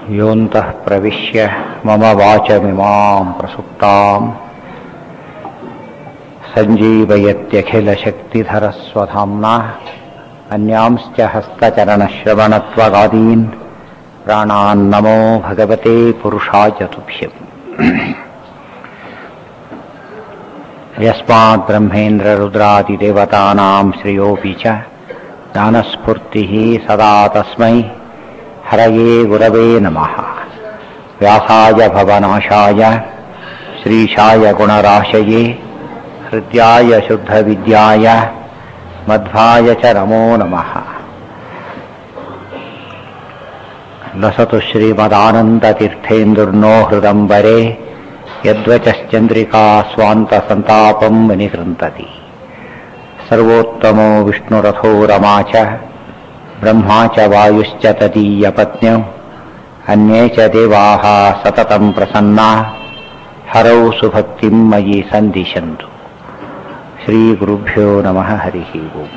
योऽन्तः प्रविश्य मम वाचमिमां प्रसुप्ताम् सञ्जीवयत्यखिलशक्तिधरस्वधाम्ना अन्यांश्च हस्तचरणश्रवणत्वगादीन् प्राणान्नमो भगवते पुरुषाय तुभ्यम् यस्माद्ब्रह्मेन्द्ररुद्रादिदेवतानां श्रियोऽपि च ज्ञानस्फूर्तिः सदा तस्मै हरये गुरवे नमः व्यासाय भवनाशाय श्रीशाय गुणराशये हृद्याय शुद्धविद्याय मध्वाय च नमो नमः लसतु श्रीमदानन्दतीर्थेन्दुर्नो हृदम्बरे यद्वचश्चन्द्रिका स्वान्तसन्तापं विनिकृन्तति सर्वोत्तमो विष्णुरथो रमा च ब्रह्मा च वायुश्च तदीयपत्न्यौ अन्ये च देवाः सततं प्रसन्ना हरौ सुभक्तिं मयि सन्दिशन्तु श्रीगुरुभ्यो नमः हरिः ओम्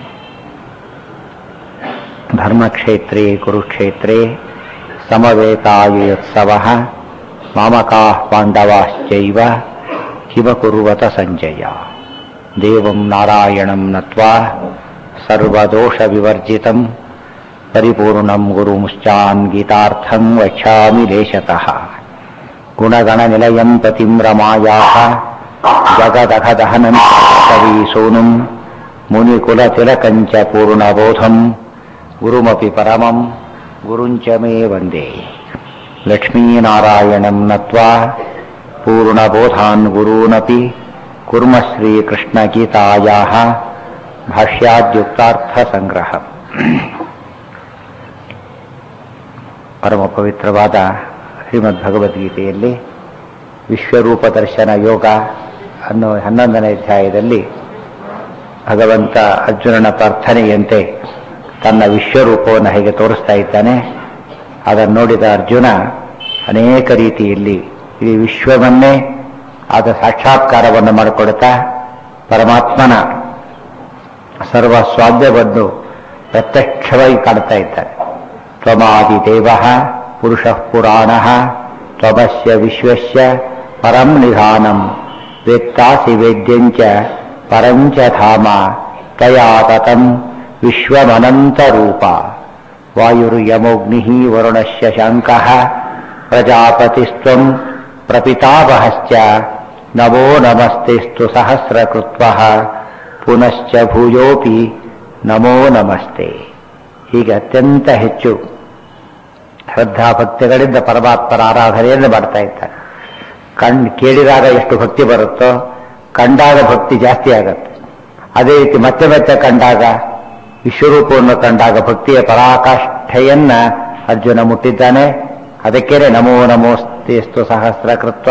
धर्मक्षेत्रे कुरुक्षेत्रे समवेतायुत्सवः मामकाः पाण्डवाश्चैव किमकुर्वत सञ्जय देवं नारायणं नत्वा सर्वदोषविवर्जितं परिपूर्णं गुरुमुश्चान् गीतार्थं वक्ष्यामि लेशतः गुणगणनिलयं पतिं रमायाः जगदघदहनं कवीसूनुं मुनिकुलतिलकञ्च पूर्णबोधं गुरुमपि परमं गुरुञ्च मे वन्दे लक्ष्मीनारायणं नत्वा पूर्णबोधान् गुरूनपि कुर्मः श्रीकृष्णगीतायाः ಭಾಷ್ಯಾದ್ಯುಕ್ತಾರ್ಥಸಂಗ್ರಹ ಪರಮ ಪವಿತ್ರವಾದ ಶ್ರೀಮದ್ ಭಗವದ್ಗೀತೆಯಲ್ಲಿ ವಿಶ್ವರೂಪ ದರ್ಶನ ಯೋಗ ಅನ್ನೋ ಹನ್ನೊಂದನೇ ಅಧ್ಯಾಯದಲ್ಲಿ ಭಗವಂತ ಅರ್ಜುನನ ಪ್ರಾರ್ಥನೆಯಂತೆ ತನ್ನ ವಿಶ್ವರೂಪವನ್ನು ಹೇಗೆ ತೋರಿಸ್ತಾ ಇದ್ದಾನೆ ಅದನ್ನು ನೋಡಿದ ಅರ್ಜುನ ಅನೇಕ ರೀತಿಯಲ್ಲಿ ಈ ವಿಶ್ವವನ್ನೇ ಆದ ಸಾಕ್ಷಾತ್ಕಾರವನ್ನು ಮಾಡಿಕೊಡ್ತಾ ಪರಮಾತ್ಮನ ಸರ್ವ ಸ್ವಾದ್ಯವನ್ನು ಪ್ರತ್ಯಕ್ಷವಾಗಿ ಕಾಣ್ತಾ ಇದ್ದಾರೆ ತ್ವಮಾದಿದೇವ ಪುರುಷ ಪುರಾಣ ತ್ವಮಸ್ಯ ವಿಶ್ವಸ್ಯ ಪರಂ ನಿಧಾನಂ ವೇತ್ತಾಸಿ ವೇದ್ಯಂಚ ಪರಂಚ ಧಾಮ ತಯಾ ತತಂ ವಿಶ್ವಮನಂತರೂಪ ವಾಯುರ್ಯಮೋಗ್ನಿ ವರುಣಶ್ಯ ಶಾಂಕಃ ಪ್ರಜಾಪತಿಸ್ತ್ವಂ ಪ್ರಪಿತಾವಹಶ್ಚ ನಮೋ ನಮಸ್ತೆಸ್ತು ಸಹಸ್ರಕೃತ್ವಃ ಪುನಶ್ಚ ಭೂಯೋಪಿ ನಮೋ ನಮಸ್ತೆ ಹೀಗೆ ಅತ್ಯಂತ ಹೆಚ್ಚು ಶ್ರದ್ಧಾಭಕ್ತಿಗಳಿಂದ ಪರಮಾತ್ಮರ ಆರಾಧನೆಯನ್ನು ಮಾಡ್ತಾ ಇದ್ದಾರೆ ಕಣ್ ಕೇಳಿದಾಗ ಎಷ್ಟು ಭಕ್ತಿ ಬರುತ್ತೋ ಕಂಡಾಗ ಭಕ್ತಿ ಜಾಸ್ತಿ ಆಗತ್ತೆ ಅದೇ ರೀತಿ ಮತ್ತೆ ಮತ್ತೆ ಕಂಡಾಗ ವಿಶ್ವರೂಪವನ್ನು ಕಂಡಾಗ ಭಕ್ತಿಯ ಪರಾಕಾಷ್ಠೆಯನ್ನ ಅರ್ಜುನ ಮುಟ್ಟಿದ್ದಾನೆ ಅದಕ್ಕೇನೆ ನಮೋ ನಮೋಸ್ತೆಸ್ತು ಸಹಸ್ರ ಕೃತ್ವ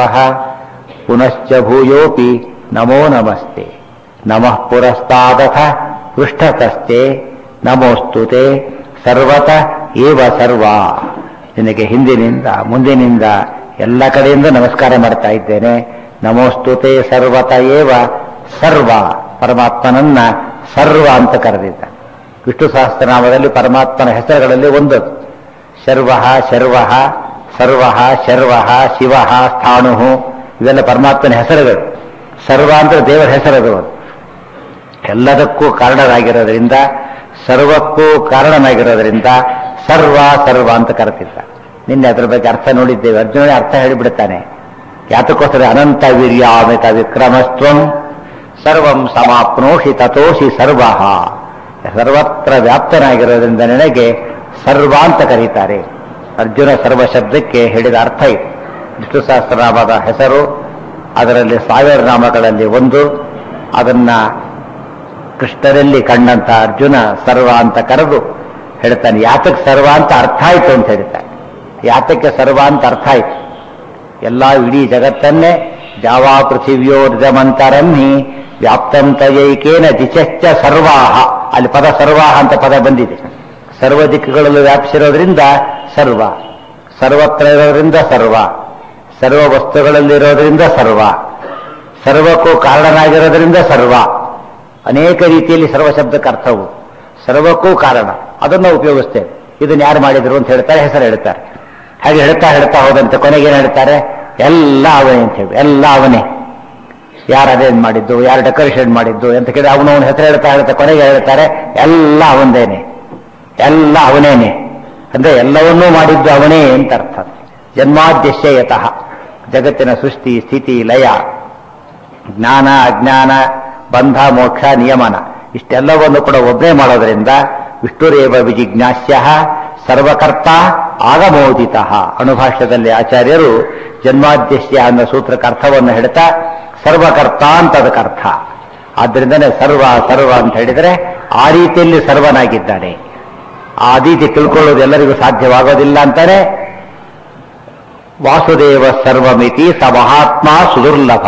ಪುನಶ್ಚ ಭೂಯೋಪಿ ನಮೋ ನಮಸ್ತೆ ನಮಃ ಪುರಸ್ತಾದಥ ಪೃಷ್ಠತಸ್ತೆ ನಮೋಸ್ತುತೆ ಸರ್ವತ ಏವ ಸರ್ವ ನಿನಗೆ ಹಿಂದಿನಿಂದ ಮುಂದಿನಿಂದ ಎಲ್ಲ ಕಡೆಯಿಂದ ನಮಸ್ಕಾರ ಮಾಡ್ತಾ ಇದ್ದೇನೆ ನಮೋಸ್ತುತೆ ಸರ್ವತ ಏವ ಸರ್ವ ಪರಮಾತ್ಮನನ್ನ ಸರ್ವ ಅಂತ ಕರೆದಿದ್ದ ವಿಷ್ಣು ಸಹಸ್ರನಾಮದಲ್ಲಿ ಪರಮಾತ್ಮನ ಹೆಸರುಗಳಲ್ಲಿ ಒಂದು ಶರ್ವ ಶರ್ವ ಸರ್ವ ಶರ್ವ ಶಿವ ಸ್ಥಾಣು ಇವೆಲ್ಲ ಪರಮಾತ್ಮನ ಹೆಸರುಗಳು ಸರ್ವ ಅಂದ್ರೆ ದೇವರ ಹೆಸರದು ಎಲ್ಲದಕ್ಕೂ ಕಾರಣರಾಗಿರೋದ್ರಿಂದ ಸರ್ವಕ್ಕೂ ಕಾರಣನಾಗಿರೋದ್ರಿಂದ ಸರ್ವ ಸರ್ವ ಅಂತ ಕರೆತಿದ್ದ ನಿನ್ನೆ ಅದರ ಬಗ್ಗೆ ಅರ್ಥ ನೋಡಿದ್ದೇವೆ ಅರ್ಜುನ ಅರ್ಥ ಹೇಳಿಬಿಡ್ತಾನೆ ಯಾತಕ್ಕೋಸ್ಕರ ಅನಂತ ವೀರ್ಯಾಮಿತ ವಿಕ್ರಮಸ್ತ್ವಂ ಸರ್ವಂ ಸಮಾಪ್ನೋಷಿ ತಥೋಷಿ ಸರ್ವ ಸರ್ವತ್ರ ವ್ಯಾಪ್ತನಾಗಿರೋದ್ರಿಂದ ನನಗೆ ಸರ್ವ ಅಂತ ಕರೀತಾರೆ ಅರ್ಜುನ ಸರ್ವ ಶಬ್ದಕ್ಕೆ ಹೇಳಿದ ಅರ್ಥ ಇದೆ ವಿಷ್ಣು ಸಹಸ್ರನಾಮದ ಹೆಸರು ಅದರಲ್ಲಿ ಸಾವಿರ ನಾಮಗಳಲ್ಲಿ ಒಂದು ಅದನ್ನ ಕೃಷ್ಣರಲ್ಲಿ ಕಂಡಂತ ಅರ್ಜುನ ಸರ್ವ ಅಂತ ಕರೆದು ಹೇಳ್ತಾನೆ ಯಾತಕ್ಕೆ ಸರ್ವ ಅಂತ ಅರ್ಥ ಆಯ್ತು ಅಂತ ಹೇಳ್ತಾನೆ ಯಾತಕ್ಕೆ ಸರ್ವ ಅಂತ ಅರ್ಥ ಆಯ್ತು ಎಲ್ಲ ಇಡೀ ಜಗತ್ತನ್ನೇ ಜಾವಾ ಪೃಥಿವ್ಯೋರ್ಜಮಂತರನ್ನಿ ವ್ಯಾಪ್ತಂ ತಯೈಕೇನ ದಿಶಶ್ಚ ಸರ್ವಾಹ ಅಲ್ಲಿ ಪದ ಸರ್ವಾಹ ಅಂತ ಪದ ಬಂದಿದೆ ಸರ್ವ ದಿಕ್ಕುಗಳಲ್ಲೂ ವ್ಯಾಪಿಸಿರೋದ್ರಿಂದ ಸರ್ವ ಸರ್ವತ್ರ ಇರೋದ್ರಿಂದ ಸರ್ವ ಸರ್ವ ವಸ್ತುಗಳಲ್ಲಿರೋದ್ರಿಂದ ಸರ್ವ ಸರ್ವಕ್ಕೂ ಕಾರಣನಾಗಿರೋದ್ರಿಂದ ಸರ್ವ ಅನೇಕ ರೀತಿಯಲ್ಲಿ ಸರ್ವ ಶಬ್ದಕ್ಕೆ ಅರ್ಥವು ಸರ್ವಕ್ಕೂ ಕಾರಣ ಅದನ್ನು ಉಪಯೋಗಿಸ್ತೇವೆ ಇದನ್ನು ಯಾರು ಮಾಡಿದ್ರು ಅಂತ ಹೇಳ್ತಾರೆ ಹೆಸರು ಹೇಳ್ತಾರೆ ಹಾಗೆ ಹೇಳ್ತಾ ಹೇಳ್ತಾ ಹೋದಂತೆ ಕೊನೆಗೆ ಏನು ಹೇಳ್ತಾರೆ ಎಲ್ಲ ಅವನೇ ಅಂತ ಹೇಳಿ ಎಲ್ಲ ಅವನೇ ಯಾರು ಅರೇಂಜ್ ಮಾಡಿದ್ದು ಯಾರು ಡೆಕೋರೇಷನ್ ಮಾಡಿದ್ದು ಅಂತ ಕೇಳಿ ಅವನವನ ಹೆಸರು ಹೇಳ್ತಾ ಹೇಳ್ತಾ ಕೊನೆಗೆ ಹೇಳ್ತಾರೆ ಎಲ್ಲ ಅವನದೇನೆ ಎಲ್ಲ ಅವನೇನೆ ಅಂದ್ರೆ ಎಲ್ಲವನ್ನೂ ಮಾಡಿದ್ದು ಅವನೇ ಅಂತ ಅರ್ಥ ಜನ್ಮಾದ್ಯಶ್ಯ ಯತಃ ಜಗತ್ತಿನ ಸೃಷ್ಟಿ ಸ್ಥಿತಿ ಲಯ ಜ್ಞಾನ ಅಜ್ಞಾನ ಬಂಧ ಮೋಕ್ಷ ನಿಯಮನ ಇಷ್ಟೆಲ್ಲವನ್ನು ಕೂಡ ಒಬ್ಬನೇ ಮಾಡೋದ್ರಿಂದ ವಿಷ್ಣುರೇವ ವಿಜಿಜ್ಞಾಸ್ಯ ಸರ್ವಕರ್ತ ಆಗಮೋದಿತ ಅಣುಭಾಷ್ಯದಲ್ಲಿ ಆಚಾರ್ಯರು ಜನ್ಮಾದ್ಯಸ್ಯ ಅನ್ನೋ ಸೂತ್ರಕ್ಕೆ ಅರ್ಥವನ್ನು ಹೇಳ್ತಾ ಸರ್ವಕರ್ತ ಅಂತ ಅದಕ್ಕೆ ಅರ್ಥ ಆದ್ರಿಂದನೇ ಸರ್ವ ಸರ್ವ ಅಂತ ಹೇಳಿದರೆ ಆ ರೀತಿಯಲ್ಲಿ ಸರ್ವನಾಗಿದ್ದಾನೆ ಆ ರೀತಿ ತಿಳ್ಕೊಳ್ಳೋದು ಎಲ್ಲರಿಗೂ ಸಾಧ್ಯವಾಗೋದಿಲ್ಲ ಅಂತಾನೆ ವಾಸುದೇವ ಸರ್ವಮಿತಿ ಸ ಮಹಾತ್ಮ ಸುದುರ್ಲಭ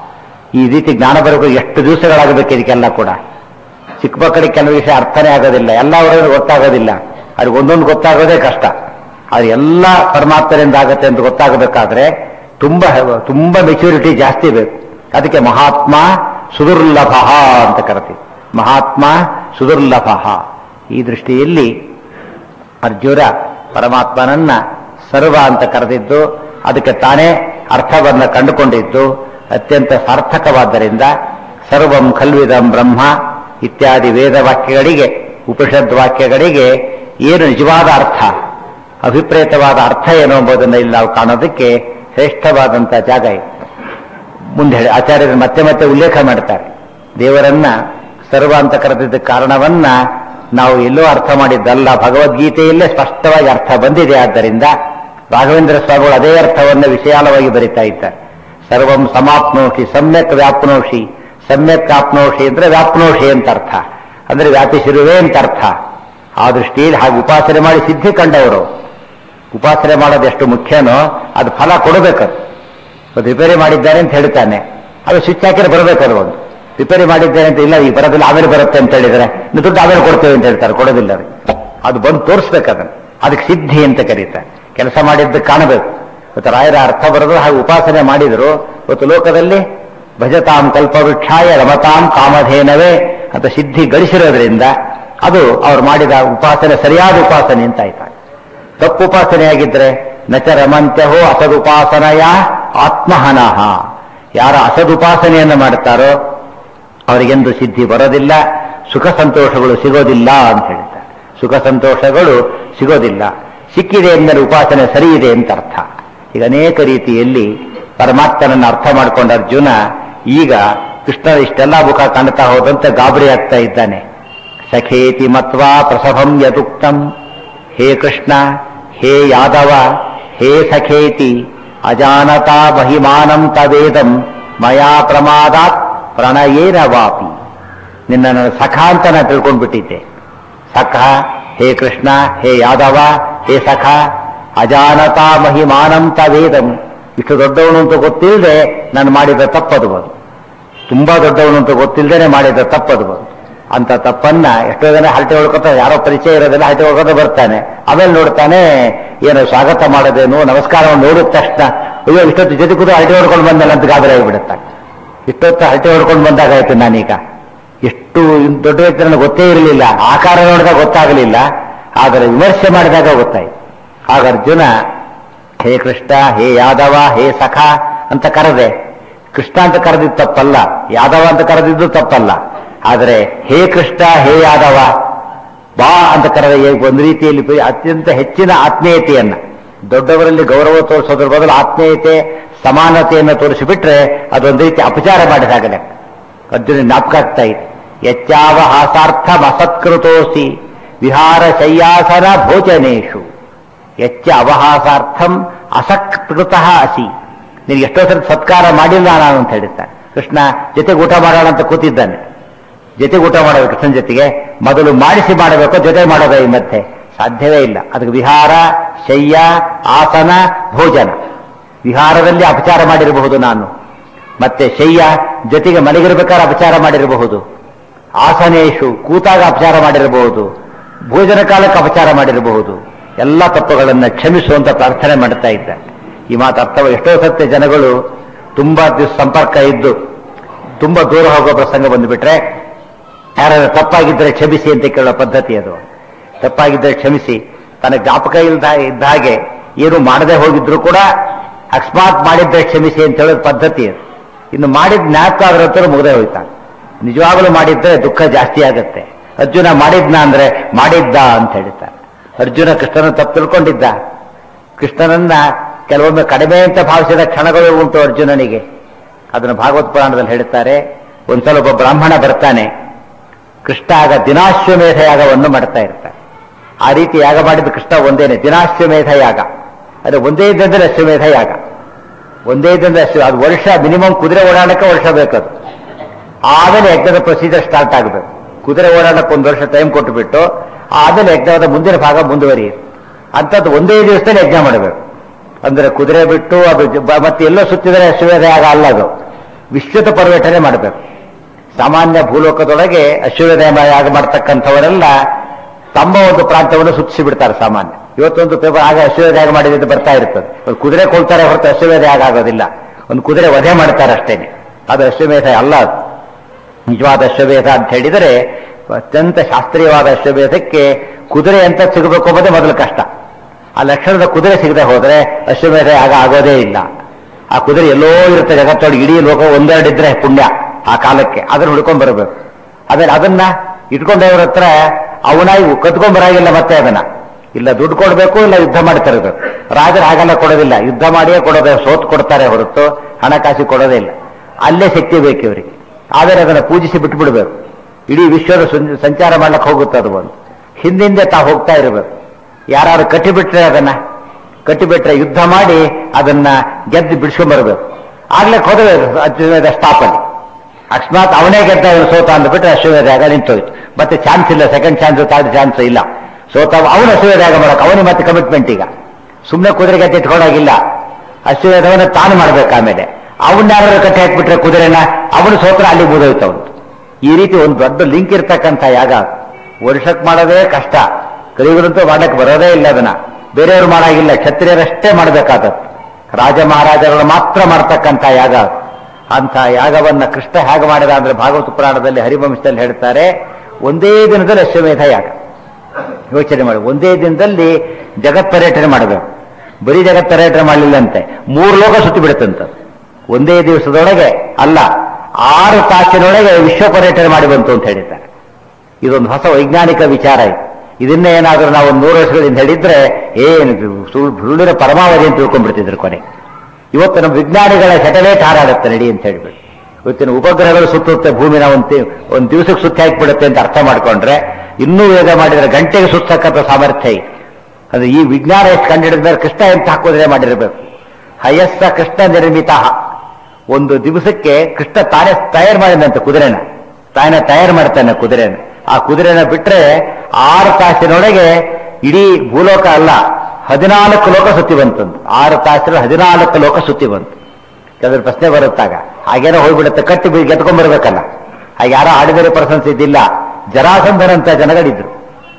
ಈ ರೀತಿ ಜ್ಞಾನ ಬರಬೇಕು ಎಷ್ಟು ದಿವಸಗಳಾಗಬೇಕು ಇದಕ್ಕೆಲ್ಲ ಕೂಡ ಚಿಕ್ಕ ಮಕ್ಕಳಿಗೆ ಕೆಲವು ವಿಷಯ ಅರ್ಥನೇ ಆಗೋದಿಲ್ಲ ಎಲ್ಲ ಅವರಿಗೆ ಗೊತ್ತಾಗೋದಿಲ್ಲ ಅವ್ರಿಗೆ ಒಂದೊಂದು ಗೊತ್ತಾಗೋದೇ ಕಷ್ಟ ಅದು ಎಲ್ಲ ಪರಮಾತ್ಮರಿಂದ ಆಗತ್ತೆ ಅಂತ ಗೊತ್ತಾಗಬೇಕಾದ್ರೆ ತುಂಬಾ ತುಂಬಾ ಮೆಚುರಿಟಿ ಜಾಸ್ತಿ ಬೇಕು ಅದಕ್ಕೆ ಮಹಾತ್ಮ ಸುದುರ್ಲಭ ಅಂತ ಕರಿತೀವಿ ಮಹಾತ್ಮ ಸುದುರ್ಲಭ ಈ ದೃಷ್ಟಿಯಲ್ಲಿ ಅರ್ಜುನ ಪರಮಾತ್ಮನನ್ನ ಸರ್ವ ಅಂತ ಕರೆದಿದ್ದು ಅದಕ್ಕೆ ತಾನೇ ಅರ್ಥವನ್ನು ಕಂಡುಕೊಂಡಿದ್ದು ಅತ್ಯಂತ ಸಾರ್ಥಕವಾದ್ದರಿಂದ ಸರ್ವಂ ಖಲ್ವಿದಂ ಬ್ರಹ್ಮ ಇತ್ಯಾದಿ ವೇದ ವಾಕ್ಯಗಳಿಗೆ ಉಪನಿಷದ್ ವಾಕ್ಯಗಳಿಗೆ ಏನು ನಿಜವಾದ ಅರ್ಥ ಅಭಿಪ್ರೇತವಾದ ಅರ್ಥ ಏನು ಎಂಬುದನ್ನು ಇಲ್ಲಿ ನಾವು ಕಾಣೋದಕ್ಕೆ ಶ್ರೇಷ್ಠವಾದಂಥ ಜಾಗ ಇದು ಮುಂದೆ ಹೇಳಿ ಆಚಾರ್ಯರು ಮತ್ತೆ ಮತ್ತೆ ಉಲ್ಲೇಖ ಮಾಡ್ತಾರೆ ದೇವರನ್ನ ಸರ್ವ ಅಂತ ಕರೆದಿದ್ದ ಕಾರಣವನ್ನ ನಾವು ಎಲ್ಲೋ ಅರ್ಥ ಮಾಡಿದ್ದಲ್ಲ ಭಗವದ್ಗೀತೆಯಲ್ಲೇ ಸ್ಪಷ್ಟವಾಗಿ ಅರ್ಥ ಬಂದಿದೆ ಆದ್ದರಿಂದ ರಾಘವೇಂದ್ರ ಸ್ವಾಮಿಗಳು ಅದೇ ಅರ್ಥವನ್ನು ವಿಶಾಲವಾಗಿ ಬರಿತಾ ಇದ್ದಾರೆ ಸರ್ವಂ ಸಮಾಪ್ನೋಷಿ ಸಮ್ಯಕ್ ವ್ಯಾಪ್ನೋಷಿ ಸಮ್ಯಕ್ ಆಪ್ನೋಷಿ ಅಂದ್ರೆ ವ್ಯಾಪ್ನೋಷಿ ಅಂತ ಅರ್ಥ ಅಂದ್ರೆ ವ್ಯಾಪಿಸಿರುವೆ ಅಂತ ಅರ್ಥ ಆ ದೃಷ್ಟಿಯಲ್ಲಿ ಹಾಗೆ ಉಪಾಸನೆ ಮಾಡಿ ಸಿದ್ಧಿ ಕಂಡವರು ಉಪಾಸನೆ ಮಾಡೋದು ಎಷ್ಟು ಮುಖ್ಯನೋ ಅದು ಫಲ ಕೊಡಬೇಕದು ಅದು ರಿಪೇರಿ ಮಾಡಿದ್ದಾರೆ ಅಂತ ಹೇಳ್ತಾನೆ ಅದು ಸ್ವಿಚ್ ಹಾಕಿದ್ರೆ ಬರಬೇಕು ಅದು ಒಂದು ರಿಪೇರಿ ಮಾಡಿದ್ದೇನೆ ಅಂತ ಇಲ್ಲ ಈ ಬರೋದಿಲ್ಲ ಆಮೇಲೆ ಬರುತ್ತೆ ಅಂತ ಹೇಳಿದ್ರೆ ನೀವು ದುಡ್ಡು ಆಮೇಲೆ ಕೊಡ್ತೇವೆ ಅಂತ ಹೇಳ್ತಾರೆ ಕೊಡೋದಿಲ್ಲ ಅವ್ರಿಗೆ. ಅದು ಬಂದು ತೋರಿಸ್ಬೇಕು ಅದನ್ನು ಅದಕ್ಕೆ ಸಿದ್ಧಿ ಅಂತ ಕರೀತಾರೆ ಕೆಲಸ ಮಾಡಿದ್ದು ಕಾಣಬೇಕು ಇವತ್ತು ರಾಯರ ಅರ್ಥ ಬರೋದು ಹಾಗೆ ಉಪಾಸನೆ ಮಾಡಿದ್ರು ಇವತ್ತು ಲೋಕದಲ್ಲಿ ಭಜತಾಂ ಕಲ್ಪವೃಕ್ಷಾಯ ರಮತಾಂ ಕಾಮಧೇನವೇ ಅಂತ ಸಿದ್ಧಿ ಗಳಿಸಿರೋದ್ರಿಂದ ಅದು ಅವ್ರು ಮಾಡಿದ ಉಪಾಸನೆ ಸರಿಯಾದ ಉಪಾಸನೆ ಅಂತ ಆಯ್ತಾಗ ತಪ್ಪು ಉಪಾಸನೆಯಾಗಿದ್ರೆ ನಚ ರಮಂತ್ಯಹೋ ಅಸದುಪಾಸನೆಯ ಆತ್ಮಹನಃ ಯಾರ ಅಸದುಪಾಸನೆಯನ್ನು ಮಾಡ್ತಾರೋ ಅವರಿಗೆಂದು ಸಿದ್ಧಿ ಬರೋದಿಲ್ಲ ಸುಖ ಸಂತೋಷಗಳು ಸಿಗೋದಿಲ್ಲ ಅಂತ ಹೇಳ್ತಾರೆ ಸುಖ ಸಂತೋಷಗಳು ಸಿಗೋದಿಲ್ಲ ಸಿಕ್ಕಿದೆ ಎಂದರೆ ಉಪಾಸನೆ ಸರಿ ಇದೆ ಅಂತ ಅರ್ಥ ಈಗ ಅನೇಕ ರೀತಿಯಲ್ಲಿ ಪರಮಾತ್ಮನನ್ನು ಅರ್ಥ ಮಾಡಿಕೊಂಡ ಅರ್ಜುನ ಈಗ ಕೃಷ್ಣ ಇಷ್ಟೆಲ್ಲ ಮುಖ ಕಾಣ್ತಾ ಹೋದಂತೆ ಗಾಬರಿ ಆಗ್ತಾ ಇದ್ದಾನೆ ಸಖೇತಿ ಮತ್ವಾ ಪ್ರಸಭಂ ಯದುಕ್ತಂ ಹೇ ಕೃಷ್ಣ ಹೇ ಯಾದವ ಹೇ ಸಖೇತಿ ಅಜಾನತಾ ಮಹಿಮಾನಂ ತವೇದಂ ಮಯಾ ಪ್ರಮಾದಾತ್ ಪ್ರಣಯೇನ ವಾಪಿ ನಿನ್ನ ನನ್ನ ಸಖ ಅಂತ ನಾನು ತಿಳ್ಕೊಂಡ್ಬಿಟ್ಟಿದ್ದೆ ಸಖ ಹೇ ಕೃಷ್ಣ ಹೇ ಯಾದವ ಹೇ ಸಖ ಅಜಾನತಾ ಮಹಿಮಾನಂ ತವೇದಂ ಇಷ್ಟು ದೊಡ್ಡವನು ಅಂತ ಗೊತ್ತಿಲ್ಲದೆ ನಾನು ಮಾಡಿದ ತಪ್ಪದು ಬಂದು ತುಂಬಾ ದೊಡ್ಡವನು ಅಂತ ಗೊತ್ತಿಲ್ಲದೇನೆ ಮಾಡಿದ ತಪ್ಪದು ಬಂದು ಅಂತ ತಪ್ಪನ್ನ ಎಷ್ಟೋ ಜನ ಹರಟೆ ಹೊಡ್ಕೊತ ಯಾರೋ ಪರಿಚಯ ಇರೋದಿಲ್ಲ ಹರಟೆ ಹೊಡ್ಕೊತ ಬರ್ತಾನೆ ಆಮೇಲೆ ನೋಡ್ತಾನೆ ಏನು ಸ್ವಾಗತ ಮಾಡೋದೇನು ನಮಸ್ಕಾರವನ್ನು ನೋಡಿದ ತಕ್ಷಣ ಅಯ್ಯೋ ಇಷ್ಟೊತ್ತು ಜೊತೆ ಕೂತು ಹರಟೆ ಹೊಡ್ಕೊಂಡು ಬಂದಲ್ಲ ಅಂತ ಗಾಬರಿ ಆಗಿಬಿಡುತ್ತೆ ಇಷ್ಟೊತ್ತು ಹರಟೆ ಹೊಡ್ಕೊಂಡು ಬಂದಾಗಾಯ್ತು ನಾನೀಗ ಎಷ್ಟು ದೊಡ್ಡ ವ್ಯಕ್ತಿ ನನಗೆ ಗೊತ್ತೇ ಇರಲಿಲ್ಲ ಆಕಾರ ನೋಡಿದಾಗ ಗೊತ್ತಾಗಲಿಲ್ಲ ಆದರೆ ವಿಮರ್ಶೆ ಮಾಡಿದಾಗ ಗೊತ್ತಾಯ್ತು ಆಗ ಅರ್ಜುನ ಹೇ ಕೃಷ್ಣ ಹೇ ಯಾದವ ಹೇ ಸಖ ಅಂತ ಕರೆದೆ ಕೃಷ್ಣ ಅಂತ ಕರೆದಿದ್ದು ತಪ್ಪಲ್ಲ ಯಾದವ ಅಂತ ಕರೆದಿದ್ದು ತಪ್ಪಲ್ಲ ಆದರೆ ಹೇ ಕೃಷ್ಣ ಹೇ ಯಾದವ ಬಾ ಅಂತ ಕರೆದ ಒಂದು ರೀತಿಯಲ್ಲಿ ಪರಿ- ಅತ್ಯಂತ ಹೆಚ್ಚಿನ ಆತ್ಮೀಯತೆಯನ್ನ ದೊಡ್ಡವರಲ್ಲಿ ಗೌರವ ತೋರಿಸೋದ್ರ ಬದಲು ಆತ್ಮೀಯತೆ ಸಮಾನತೆಯನ್ನು ತೋರಿಸಿಬಿಟ್ರೆ ಅದೊಂದು ರೀತಿ ಅಪಚಾರ ಮಾಡಿದಾಗಲೇ ಅರ್ಜುನ ಜ್ಞಾಪಕ ಆಗ್ತಾ ಇದೆ ಯಚ್ಚಾವ ಹಾಸಾರ್ಥ ಅಸತ್ಕೃತೋಸಿ ವಿಹಾರ ಶಯ್ಯಾಸನ ಭೋಜನೇಶು ಯಚ್ಚ ಅವಹಾಸಾರ್ಥಂ ಅಸತ್ಕೃತ ಅಸಿ ನಿನಗೆ ಎಷ್ಟೋ ಸಲ ಸತ್ಕಾರ ಮಾಡಿಲ್ಲ ನಾನು ಅಂತ ಹೇಳಿದ್ದಾನೆ ಕೃಷ್ಣ ಜೊತೆಗೆ ಊಟ ಮಾಡೋಣ ಅಂತ ಕೂತಿದ್ದಾನೆ ಜೊತೆಗೆ ಊಟ ಮಾಡೋದು ಕೃಷ್ಣನ ಜೊತೆಗೆ ಮೊದಲು ಮಾಡಿಸಿ ಮಾಡಬೇಕು ಜೊತೆ ಮಾಡೋದ ಈ ಮಧ್ಯೆ ಸಾಧ್ಯವೇ ಇಲ್ಲ ಅದಕ್ಕೆ ವಿಹಾರ ಶಯ್ಯ ಆಸನ ಭೋಜನ ವಿಹಾರದಲ್ಲಿ ಅಪಚಾರ ಮಾಡಿರಬಹುದು ನಾನು ಮತ್ತೆ ಶಯ್ಯ ಜೊತೆಗೆ ಮಲಗಿರ್ಬೇಕಾದ್ರೆ ಅಪಚಾರ ಮಾಡಿರಬಹುದು ಆಸನೇಶು ಕೂತಾಗ ಅಪಚಾರ ಮಾಡಿರಬಹುದು ಭೋಜನ ಕಾಲಕ್ಕೆ ಅಪಚಾರ ಮಾಡಿರಬಹುದು ಎಲ್ಲ ತಪ್ಪುಗಳನ್ನು ಕ್ಷಮಿಸುವಂತ ಪ್ರಾರ್ಥನೆ ಮಾಡ್ತಾ ಇದ್ದ ಈ ಮಾತು ಅರ್ಥ ಎಷ್ಟೋ ಸತ್ಯ ಜನಗಳು ತುಂಬಾ ದಿವಸ ಸಂಪರ್ಕ ಇದ್ದು ತುಂಬಾ ದೂರ ಹೋಗೋ ಪ್ರಸಂಗ ಬಂದುಬಿಟ್ರೆ ಯಾರಾದ್ರೂ ತಪ್ಪಾಗಿದ್ದರೆ ಕ್ಷಮಿಸಿ ಅಂತ ಕೇಳೋ ಪದ್ಧತಿ ಅದು ತಪ್ಪಾಗಿದ್ದರೆ ಕ್ಷಮಿಸಿ ತನ್ನ ಜ್ಞಾಪಕ ಇಲ್ದ ಇದ್ದ ಹಾಗೆ ಏನು ಮಾಡದೆ ಹೋಗಿದ್ರು ಕೂಡ ಅಕಸ್ಮಾತ್ ಮಾಡಿದ್ರೆ ಕ್ಷಮಿಸಿ ಅಂತ ಹೇಳೋದು ಪದ್ಧತಿ ಅದು ಇನ್ನು ಮಾಡಿದ ಜ್ಞಾಪಕ ಆದ್ರೆ ಮುಗದೆ ಹೋಯ್ತಾನೆ ನಿಜವಾಗಲೂ ಮಾಡಿದ್ರೆ ದುಃಖ ಜಾಸ್ತಿ ಆಗುತ್ತೆ ಅರ್ಜುನ ಮಾಡಿದ್ನ ಅಂದ್ರೆ ಮಾಡಿದ್ದ ಅಂತ ಹೇಳ್ತಾರೆ ಅರ್ಜುನ ಕೃಷ್ಣನ ತಪ್ಪು ತಿಳ್ಕೊಂಡಿದ್ದ ಕೃಷ್ಣನನ್ನ ಕೆಲವೊಮ್ಮೆ ಕಡಿಮೆ ಅಂತ ಭಾವಿಸಿದ ಕ್ಷಣಗಳು ಉಂಟು ಅರ್ಜುನನಿಗೆ ಅದನ್ನು ಭಾಗವತ್ ಪುರಾಣದಲ್ಲಿ ಹೇಳ್ತಾರೆ ಒಂದ್ಸಲ ಒಬ್ಬ ಬ್ರಾಹ್ಮಣ ಬರ್ತಾನೆ ಕೃಷ್ಣ ಆಗ ದಿನಾಶ್ವಮೇಧ ಯಾಗವನ್ನು ಮಾಡ್ತಾ ಇರ್ತಾನೆ ಆ ರೀತಿ ಯಾಗ ಮಾಡಿದ ಕೃಷ್ಣ ಒಂದೇನೆ ದಿನಾಶ್ವಮೇಧ ಯಾಗ ಅದು ಒಂದೇ ದಿನದಲ್ಲಿ ಅಶ್ವಮೇಧ ಯಾಗ ಒಂದೇ ದಿನದಲ್ಲಿ ಅಶ್ವ ಅದು ವರ್ಷ ಮಿನಿಮಮ್ ಕುದುರೆ ಓಡಾಡಕ್ಕೆ ವರ್ಷ ಬೇಕದು ಆಮೇಲೆ ಯಜ್ಞದ ಪ್ರೊಸೀಜರ್ ಸ್ಟಾರ್ಟ್ ಆಗಬೇಕು ಕುದುರೆ ಓಡಾಡಕ್ಕೆ ಒಂದು ವರ್ಷ ಟೈಮ್ ಕೊಟ್ಟುಬಿಟ್ಟು ಆಮೇಲೆ ಯಜ್ಞದ ಮುಂದಿನ ಭಾಗ ಮುಂದುವರಿಯುತ್ತೆ ಅಂಥದ್ದು ಒಂದೇ ದಿವಸದಲ್ಲಿ ಯಜ್ಞ ಮಾಡಬೇಕು ಅಂದ್ರೆ ಕುದುರೆ ಬಿಟ್ಟು ಅದು ಜ- ಬ- ಮತ್ತೆ ಎಲ್ಲೋ ಸುತ್ತಿದರೆ ಅಶ್ವಮೇಧ ಯಾಗ ಅಲ್ಲ ಅದು ವಿಶ್ವತ ಪರ್ಯಟನೆ ಮಾಡಬೇಕು ಸಾಮಾನ್ಯ ಭೂಲೋಕದೊಳಗೆ ಅಶ್ವಮೇಧ ಯಾಗ ಮಾಡ್ತಕ್ಕಂಥವರೆಲ್ಲ ತಮ್ಮ ಒಂದು ಪ್ರಾಂತವನ್ನು ಸುತ್ತಿಸಿ ಬಿಡ್ತಾರೆ ಸಾಮಾನ್ಯ ಇವತ್ತೊಂದು ಪೇಪರ್ ಆಗ ಅಶ್ವಮೇಧ ಯಾಗ ಮಾಡಿದ್ದು ಬರ್ತಾ ಇರ್ತದೆ ಒಂದು ಕುದುರೆ ಕೊಳ್ತಾರೆ ಹೊರತು ಅಶ್ವಮೇಧ ಯಾಗ ಆಗೋದಿಲ್ಲ ಒಂದು ಕುದುರೆ ವಧೆ ಮಾಡ್ತಾರೆ ಅಷ್ಟೇನೆ ಅದು ಅಶ್ವಮೇಧ ಅಲ್ಲ ಅದು ನಿಜವಾದ ಅಶ್ವಮೇಧ ಅಂತ ಹೇಳಿದರೆ ಅತ್ಯಂತ ಶಾಸ್ತ್ರೀಯವಾದ ಅಶ್ವಮೇಧಕ್ಕೆ ಕುದುರೆ ಅಂತ ಸಿಗಬೇಕು ಅನ್ನೋದೇ ಮೊದಲು ಕಷ್ಟ ಆ ಲಕ್ಷಣದ ಕುದುರೆ ಸಿಗದೆ ಹೋದ್ರೆ ಅಶ್ವಮೇಧ ಆಗ ಆಗೋದೇ ಇಲ್ಲ ಆ ಕುದುರೆ ಎಲ್ಲೋ ಇರುತ್ತೆ ಜಗತ್ತೊಳಗೆ ಇಡೀ ಲೋಕ ಒಂದೆರಡಿದ್ರೆ ಪುಣ್ಯ ಆ ಕಾಲಕ್ಕೆ ಅದನ್ನ ಹುಡ್ಕೊಂಡ್ ಬರಬೇಕು ಆಮೇಲೆ ಅದನ್ನ ಇಟ್ಕೊಂಡವ್ರ ಹತ್ರ ಅವನಾಗಿ ಕತ್ಕೊಂಡ್ ಬರಾಗಿಲ್ಲ ಮತ್ತೆ ಅದನ್ನ ಇಲ್ಲ ದುಡ್ಡು ಕೊಡ್ಬೇಕು ಇಲ್ಲ ಯುದ್ಧ ಮಾಡಿ ತರಬೇಕು ರಾಜರು ಹಾಗೆಲ್ಲ ಕೊಡೋದಿಲ್ಲ ಯುದ್ಧ ಮಾಡಿಯೇ ಕೊಡೋದೇ ಸೋತ್ ಕೊಡ್ತಾರೆ ಹೊರತು ಹಣಕಾಸು ಕೊಡೋದೇ ಇಲ್ಲ ಅಲ್ಲೇ ಶಕ್ತಿ ಬೇಕು ಇವರಿಗೆ ಆದರೆ ಅದನ್ನು ಪೂಜಿಸಿ ಬಿಟ್ಬಿಡ್ಬೇಕು ಇಡೀ ವಿಶ್ವದ ಸುಂ- ಸಂಚಾರ ಮಾಡ್ಲಿಕ್ಕೆ ಹೋಗುತ್ತೆ ಅದು ಒಂದು ಹಿಂದಿಂದೆ ತಾ ಹೋಗ್ತಾ ಇರಬೇಕು ಯಾರು ಕಟ್ಟಿಬಿಟ್ರೆ ಅದನ್ನ ಕಟ್ಟಿಬಿಟ್ರೆ ಯುದ್ಧ ಮಾಡಿ ಅದನ್ನ ಗೆದ್ದು ಬಿಡಿಸ್ಕೊಂಡ್ ಬರಬೇಕು ಆಗ್ಲಿಕ್ಕೆ ಹೋದ್ರೆ ಅಶ್ವಮೇಧ ಸ್ಟಾಪ್ ಅಲ್ಲಿ ಅಕಸ್ಮಾತ್ ಅವನೇ ಗೆದ್ದ ಇವನು ಸೋತ ಅಂದ್ಬಿಟ್ರೆ ಅಶ್ವಮೇಧ ಯಾಗ ನಿಂತೋಯ್ತು ಮತ್ತೆ ಚಾನ್ಸ್ ಇಲ್ಲ ಸೆಕೆಂಡ್ ಚಾನ್ಸ್ ಥರ್ಡ್ ಚಾನ್ಸ್ ಇಲ್ಲ ಸೋತ ಅವನು ಅಶ್ವಮೇಧ ಯಾಗ ಮಾಡಕ್ ಅವನಿಗೆ ಮತ್ತೆ ಕಮಿಟ್ಮೆಂಟ್ ಈಗ ಸುಮ್ಮನೆ ಕುದುರೆ ಗಟ್ಟಿ ಇಟ್ಕೊಂಡಾಗಿಲ್ಲ ಅಶ್ವಮೇಧವನ್ನು ತಾನು ಮಾಡ್ಬೇಕು ಆಮೇಲೆ ಅವನ್ನ ಯಾರು ಕಟ್ಟಿ ಹಾಕ್ಬಿಟ್ರೆ ಕುದುರೆನ ಅವನು ಸೋತ್ರ ಅಲ್ಲಿ ಮುಗಿದೋಯ್ತು ಅವನು ಈ ರೀತಿ ಒಂದು ದೊಡ್ಡ ಲಿಂಕ್ ಇರ್ತಕ್ಕಂಥ ಯಾಗ ವರ್ಷಕ್ಕೆ ಮಾಡೋದೇ ಕಷ್ಟ ಕಲಿಗಳಂತೂ ಮಾಡಕ್ಕೆ ಬರೋದೇ ಇಲ್ಲ ಅದನ್ನ ಬೇರೆಯವರು ಮಾಡಾಗಿಲ್ಲ ಕ್ಷತ್ರಿಯರಷ್ಟೇ ಮಾಡಬೇಕಾದದ್ದು ರಾಜ ಮಹಾರಾಜಗಳು ಮಾತ್ರ ಮಾಡ್ತಕ್ಕಂಥ ಯಾಗ ಅದು. ಅಂಥ ಯಾಗವನ್ನ ಕೃಷ್ಣ ಹೇಗೆ ಮಾಡಿದ ಅಂದ್ರೆ ಭಾಗವತ ಪುರಾಣದಲ್ಲಿ ಹರಿವಂಶದಲ್ಲಿ ಹೇಳ್ತಾರೆ ಒಂದೇ ದಿನದಲ್ಲಿ ಅಶ್ವಮೇಧ ಯಾಗ ಯೋಚನೆ ಮಾಡಿ ಒಂದೇ ದಿನದಲ್ಲಿ ಜಗತ್ ಪರ್ಯಟನೆ ಮಾಡಬೇಕು ಬರೀ ಜಗತ್ ಪರ್ಯಟನೆ ಮಾಡಲಿಲ್ಲಂತೆ ಮೂರು ಲೋಕ ಸುತ್ತಿ ಬಿಡುತ್ತಂತ ಒಂದೇ ದಿವಸದೊಳಗೆ ಅಲ್ಲ ಆರು ತಾಸಿನೊಳಗೆ ವಿಶ್ವ ಪರ್ಯಟನೆ ಮಾಡಿ ಬಂತು ಅಂತ ಹೇಳಿದ್ದಾರೆ ಇದೊಂದು ಹೊಸ ವೈಜ್ಞಾನಿಕ ವಿಚಾರ ಇದು ಇದನ್ನೇ ಏನಾದರೂ ನಾವು ಒಂದು ನೂರು ವರ್ಷಗಳಿಂದ ಹೇಳಿದ್ರೆ ಏನು ಸುಳ್ಳು ಸುಳ್ಳಿನ ಪರಮಾವಧಿ ಅಂತ ತಿಳ್ಕೊಂಡ್ಬಿಡ್ತಿದ್ರು ಕೊನೆ ಇವತ್ತು ನಮ್ಮ ವಿಜ್ಞಾನಿಗಳ ಸೆಟಲೈಟ್ ಹಾರಾಡುತ್ತೆ ನಡಿ ಅಂತ ಹೇಳ್ಬಿಟ್ಟು ಇವತ್ತಿನ ಉಪಗ್ರಹಗಳು ಸುತ್ತುತ್ತೆ ಭೂಮಿನ ಒಂದು ಒಂದು ದಿವಸಕ್ಕೆ ಸುತ್ತಿ ಹಾಕಿಬಿಡುತ್ತೆ ಅಂತ ಅರ್ಥ ಮಾಡ್ಕೊಂಡ್ರೆ ಇನ್ನೂ ವೇಗ ಮಾಡಿದ್ರೆ ಗಂಟೆಗೆ ಸುತ್ತಕ್ಕಂಥ ಸಾಮರ್ಥ್ಯ ಇದೆ ಅದು ಈ ವಿಜ್ಞಾನ ಎಷ್ಟು ಕಂಡಿಡಿದ ಮೇಲೆ ಕೃಷ್ಣ ಎಂತ ಹಾಕೋದ್ರೆ ಮಾಡಿರಬೇಕು ಹಯಸ್ಸ ಕೃಷ್ಣ ನಿರ್ಮಿತ ಒಂದು ದಿವಸಕ್ಕೆ ಕೃಷ್ಣ ತಾನೇ ತಯಾರು ಮಾಡಿದಂತೆ ಕುದುರೆನ ತಾನೇ ತಯಾರು ಮಾಡ್ತಾನೆ ಕುದುರೆನ ಆ ಕುದುರೆನ ಬಿಟ್ರೆ ಆರು ತಾಸಿನೊಳಗೆ ಇಡೀ ಭೂಲೋಕ ಅಲ್ಲ ಹದಿನಾಲ್ಕು ಲೋಕ ಸುತ್ತಿ ಬಂತಂದು ಆರು ತಾಸಿನ ಹದಿನಾಲ್ಕು ಲೋಕ ಸುತ್ತಿ ಬಂತು ಕೆಲವ್ರ ಪ್ರಶ್ನೆ ಬರುತ್ತಾಗ ಹಾಗೇನೋ ಹೋಗ್ಬಿಡುತ್ತೆ ಕಟ್ಟಿ ಬಿ ಗೆದ್ಕೊಂಡ್ ಬರ್ಬೇಕಲ್ಲ ಹಾಗೆ ಯಾರೋ ಆರ್ಡಿನರಿ ಪರ್ಸನ್ಸ್ ಇದ್ದಿಲ್ಲ ಜರಾಸಂಧನಂತ ಜನಗಳಿದ್ರು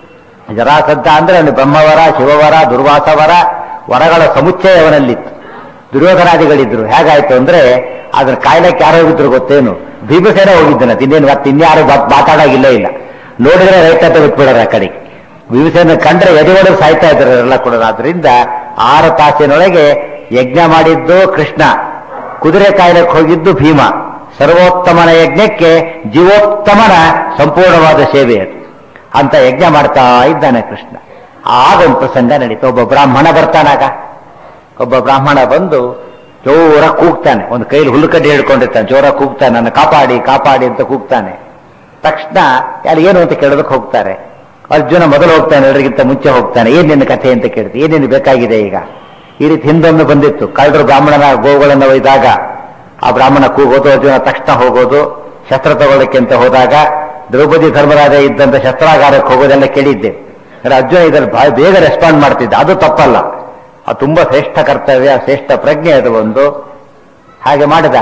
ಜರಾಸಂಧ ಅಂದ್ರೆ ಅವನು ಬ್ರಹ್ಮವರ ಶಿವವರ ದುರ್ವಾಸವರ ವರಗಳ ಸಮುಚ್ಚಯ ಅವನಲ್ಲಿತ್ತು ದುರ್ಯೋಧನಾದಿಗಳಿದ್ರು ಹೇಗಾಯ್ತು ಅಂದ್ರೆ ಅದ್ರ ಕಾಯ್ಲಕ್ಕೆ ಯಾರು ಹೋಗಿದ್ರು ಗೊತ್ತೇನು ಭೀಮಸೇನ ಹೋಗಿದ್ದಾನೆ ಇನ್ನೇನು ಮತ್ತೆ ಇನ್ಯಾರು ಮಾತ್- ಮಾತಾಡಾಗಿಲ್ಲ ಇಲ್ಲ ನೋಡಿದ್ರೆ ರೈತ ಅಂತ ಬಿಟ್ಬಿಡೋರು ಆ ಕಡೆಗೆ ಭೀಮಸೇನ ಕಂಡ್ರೆ ಎದೆಗಳು ಸಾಯ್ತಾ ಇದ್ರು ಎಲ್ಲ ಕೂಡ ಆದ್ರಿಂದ ಆರು ತಾಸಿನೊಳಗೆ ಯಜ್ಞ ಮಾಡಿದ್ದು ಕೃಷ್ಣ ಕುದುರೆ ಕಾಯ್ಲಕ್ಕೆ ಹೋಗಿದ್ದು ಭೀಮ ಸರ್ವೋತ್ತಮನ ಯಜ್ಞಕ್ಕೆ ಜೀವೋತ್ತಮನ ಸಂಪೂರ್ಣವಾದ ಸೇವೆ ಅದು ಅಂತ ಯಜ್ಞ ಮಾಡ್ತಾ ಇದ್ದಾನೆ ಕೃಷ್ಣ ಆಗ ಒಂದು ಪ್ರಸಂಗ ನಡೀತು ಒಬ್ಬ ಬ್ರಾಹ್ಮಣ ಬರ್ತಾನಾಗ ಒಬ್ಬ ಬ್ರಾಹ್ಮಣ ಬಂದು ಜೋರ ಕೂಗ್ತಾನೆ ಒಂದು ಕೈಲಿ ಹುಲ್ಲುಕಡ್ಡಿ ಹಿಡ್ಕೊಂಡಿರ್ತಾನೆ ಜೋರ ಕೂಗ್ತಾನೆ ನನ್ನ ಕಾಪಾಡಿ ಕಾಪಾಡಿ ಅಂತ ಕೂಗ್ತಾನೆ ತಕ್ಷಣ ಯಾರು ಏನು ಅಂತ ಕೇಳೋದಕ್ಕೆ ಹೋಗ್ತಾರೆ ಅರ್ಜುನ ಮೊದಲು ಹೋಗ್ತಾನೆ ಎಲ್ಲರಿಗಿಂತ ಮುಂಚೆ ಹೋಗ್ತಾನೆ ಏನ್ ನಿನ್ನ ಕಥೆ ಅಂತ ಕೇಳ್ತಿ ಏನೇನು ಬೇಕಾಗಿದೆ ಈಗ ಈ ರೀತಿ ಹಿಂದೊಮ್ಮೆ ಬಂದಿತ್ತು ಕಳ್ಳರು ಬ್ರಾಹ್ಮಣನ ಗೋವುಗಳನ್ನು ಒಯ್ದಾಗ ಆ ಬ್ರಾಹ್ಮಣ ಕೂಗೋದು ಅರ್ಜುನ ತಕ್ಷಣ ಹೋಗೋದು ಶಸ್ತ್ರ ತಗೊಳ್ಳಕ್ಕೆ ಅಂತ ಹೋದಾಗ ದ್ರೌಪದಿ ಧರ್ಮರಾಜ ಇದ್ದಂತ ಶಸ್ತ್ರಾಗಾರಕ್ಕೆ ಹೋಗೋದೆಲ್ಲ ಕೇಳಿದ್ದೆ ಆದ್ರೆ ಅರ್ಜುನ ಇದರಲ್ಲಿ ಬಹಳ ಬೇಗ ರೆಸ್ಪಾಂಡ್ ಮಾಡ್ತಿದ್ದ ಅದು ತಪ್ಪಲ್ಲ ಅದು ತುಂಬಾ ಶ್ರೇಷ್ಠ ಕರ್ತವ್ಯ ಶ್ರೇಷ್ಠ ಪ್ರಜ್ಞೆ ಅದು ಒಂದು ಹಾಗೆ ಮಾಡಿದ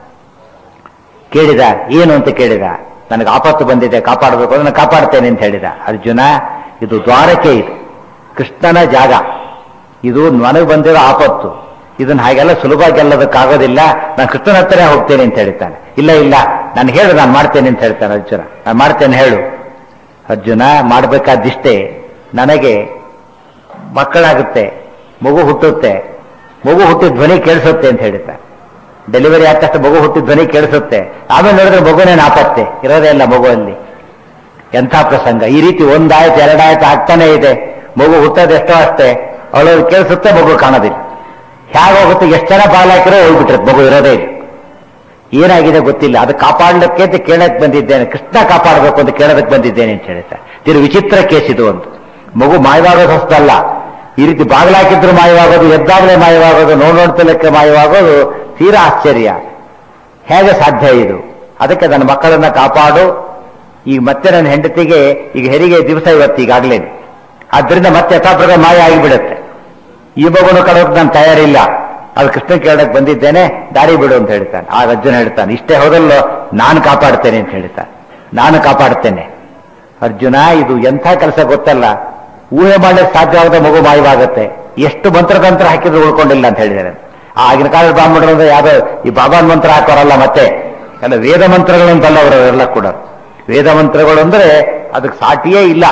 ಕೇಳಿದ ಏನು ಅಂತ ಕೇಳಿದ ನನಗೆ ಆಪತ್ತು ಬಂದಿದೆ ಕಾಪಾಡಬೇಕು ಅದನ್ನು ಕಾಪಾಡ್ತೇನೆ ಅಂತ ಹೇಳಿದ ಅರ್ಜುನ ಇದು ದ್ವಾರಕೆ ಇದು ಕೃಷ್ಣನ ಜಾಗ ಇದು ನನಗೆ ಬಂದಿರೋ ಆಪತ್ತು ಇದನ್ನ ಹಾಗೆಲ್ಲ ಸುಲಭ ಗೆಲ್ಲೋದಕ್ಕಾಗೋದಿಲ್ಲ ನಾನು ಕೃಷ್ಣನ ಹತ್ರನೇ ಹೋಗ್ತೇನೆ ಅಂತ ಹೇಳ್ತಾನೆ ಇಲ್ಲ ಇಲ್ಲ ನಾನು ಹೇಳು ನಾನು ಮಾಡ್ತೇನೆ ಅಂತ ಹೇಳ್ತಾನೆ ಅರ್ಜುನ ನಾನು ಮಾಡ್ತೇನೆ ಹೇಳು ಅರ್ಜುನ ಮಾಡಬೇಕಾದಿಷ್ಟೇ ನನಗೆ ಮಕ್ಕಳಾಗುತ್ತೆ ಮಗು ಹುಟ್ಟುತ್ತೆ ಮಗು ಹುಟ್ಟಿದ ಧ್ವನಿ ಕೇಳಿಸುತ್ತೆ ಅಂತ ಹೇಳ್ತಾರೆ ಡೆಲಿವರಿ ಆದ ತಕ್ಷಣ ಮಗು ಹುಟ್ಟಿದ ಧ್ವನಿ ಕೇಳಿಸುತ್ತೆ ಆಮೇಲೆ ನೋಡಿದ್ರೆ ಮಗುನೇ ನಾಪತ್ತೆ ಇರೋದೇ ಇಲ್ಲ ಮಗುವಲ್ಲಿ ಎಂಥ ಪ್ರಸಂಗ ಈ ರೀತಿ ಒಂದಾಯ್ತು ಎರಡಾಯ್ತು ಆಗ್ತಾನೆ ಇದೆ ಮಗು ಹುಟ್ಟೋದು ಎಷ್ಟೋ ಅಷ್ಟೇ ಅವಳವ್ರು ಕೇಳಿಸುತ್ತೆ ಮಗು ಕಾಣೋದಿಲ್ಲ ಹೇಗೆ ಹೋಗುತ್ತೆ ಎಷ್ಟು ಜನ ಬಾಲಾಕಿರೋ ಹೋಗ್ಬಿಟ್ಟಿರುತ್ತೆ ಮಗು ಇರೋದೇ ಇಲ್ಲ ಏನಾಗಿದೆ ಗೊತ್ತಿಲ್ಲ ಅದು ಕಾಪಾಡಲಿಕ್ಕೆ ಅಂತ ಕೇಳಕ್ ಬಂದಿದ್ದೇನೆ ಕೃಷ್ಣ ಕಾಪಾಡಬೇಕು ಅಂತ ಕೇಳೋದಕ್ಕೆ ಬಂದಿದ್ದೇನೆ ಅಂತ ಹೇಳ್ತಾರೆ ಇದು ವಿಚಿತ್ರ ಕೇಸ್ ಇದು ಒಂದು ಮಗು ಮಾಯವಾಗೋದು ಹೊಸದಲ್ಲ ಈ ರೀತಿ ಬಾಗಿಲಾಕಿದ್ರು ಮಾಯವಾಗೋದು ಎದ್ದಾಗಲೇ ಮಾಯವಾಗೋದು ನೋಡ್ ನೋಡ್ತಲಕ್ಕೆ ಮಾಯವಾಗೋದು ತೀರಾ ಆಶ್ಚರ್ಯ ಹೇಗೆ ಸಾಧ್ಯ ಇದು ಅದಕ್ಕೆ ನನ್ನ ಮಕ್ಕಳನ್ನ ಕಾಪಾಡು ಈಗ ಮತ್ತೆ ನನ್ನ ಹೆಂಡತಿಗೆ ಈಗ ಹೆರಿಗೆ ದಿವಸ ಇವತ್ತು ಈಗಾಗಲೇ ಆದ್ರಿಂದ ಮತ್ತೆ ಯಥಾಪ್ರಕಾರ ಮಾಯ ಆಗಿಬಿಡುತ್ತೆ ಈ ಮಗುನು ಕಡೋಕ್ ನಾನು ತಯಾರಿಲ್ಲ ಅದು ಕೃಷ್ಣ ಕೇಳಕ್ ಬಂದಿದ್ದೇನೆ ದಾರಿ ಬಿಡು ಅಂತ ಹೇಳ್ತಾನೆ ಆಗ ಅರ್ಜುನ ಹೇಳ್ತಾನೆ ಇಷ್ಟೇ ಹೋದಲ್ಲೋ ನಾನು ಕಾಪಾಡ್ತೇನೆ ಅಂತ ಹೇಳ್ತಾನೆ ನಾನು ಕಾಪಾಡ್ತೇನೆ ಅರ್ಜುನ ಇದು ಎಂಥ ಕೆಲಸ ಗೊತ್ತಲ್ಲ ಊಹೆ ಮಾಡಲಿಕ್ಕೆ ಸಾಧ್ಯವಾಗದ ಮಗು ಮಾಯವಾಗುತ್ತೆ ಎಷ್ಟು ಮಂತ್ರತಂತ್ರ ಹಾಕಿದ್ರು ಉಳ್ಕೊಂಡಿಲ್ಲ ಅಂತ ಹೇಳಿದ್ದಾರೆ ಆಗಿನ ಕಾಲದ ಬ್ರಾಹ್ಮಣರು ಅಂದ್ರೆ ಯಾವ್ದೋ ಈ ಬಾಬಾನ್ ಮಂತ್ರ ಹಾಕೋರಲ್ಲ ಮತ್ತೆ ಎಲ್ಲ ವೇದ ಮಂತ್ರಗಳಂತಲ್ಲ ಅವರೆಲ್ಲ ಕೂಡ ವೇದ ಮಂತ್ರಗಳು ಅಂದ್ರೆ ಅದಕ್ಕೆ ಸಾಟಿಯೇ ಇಲ್ಲ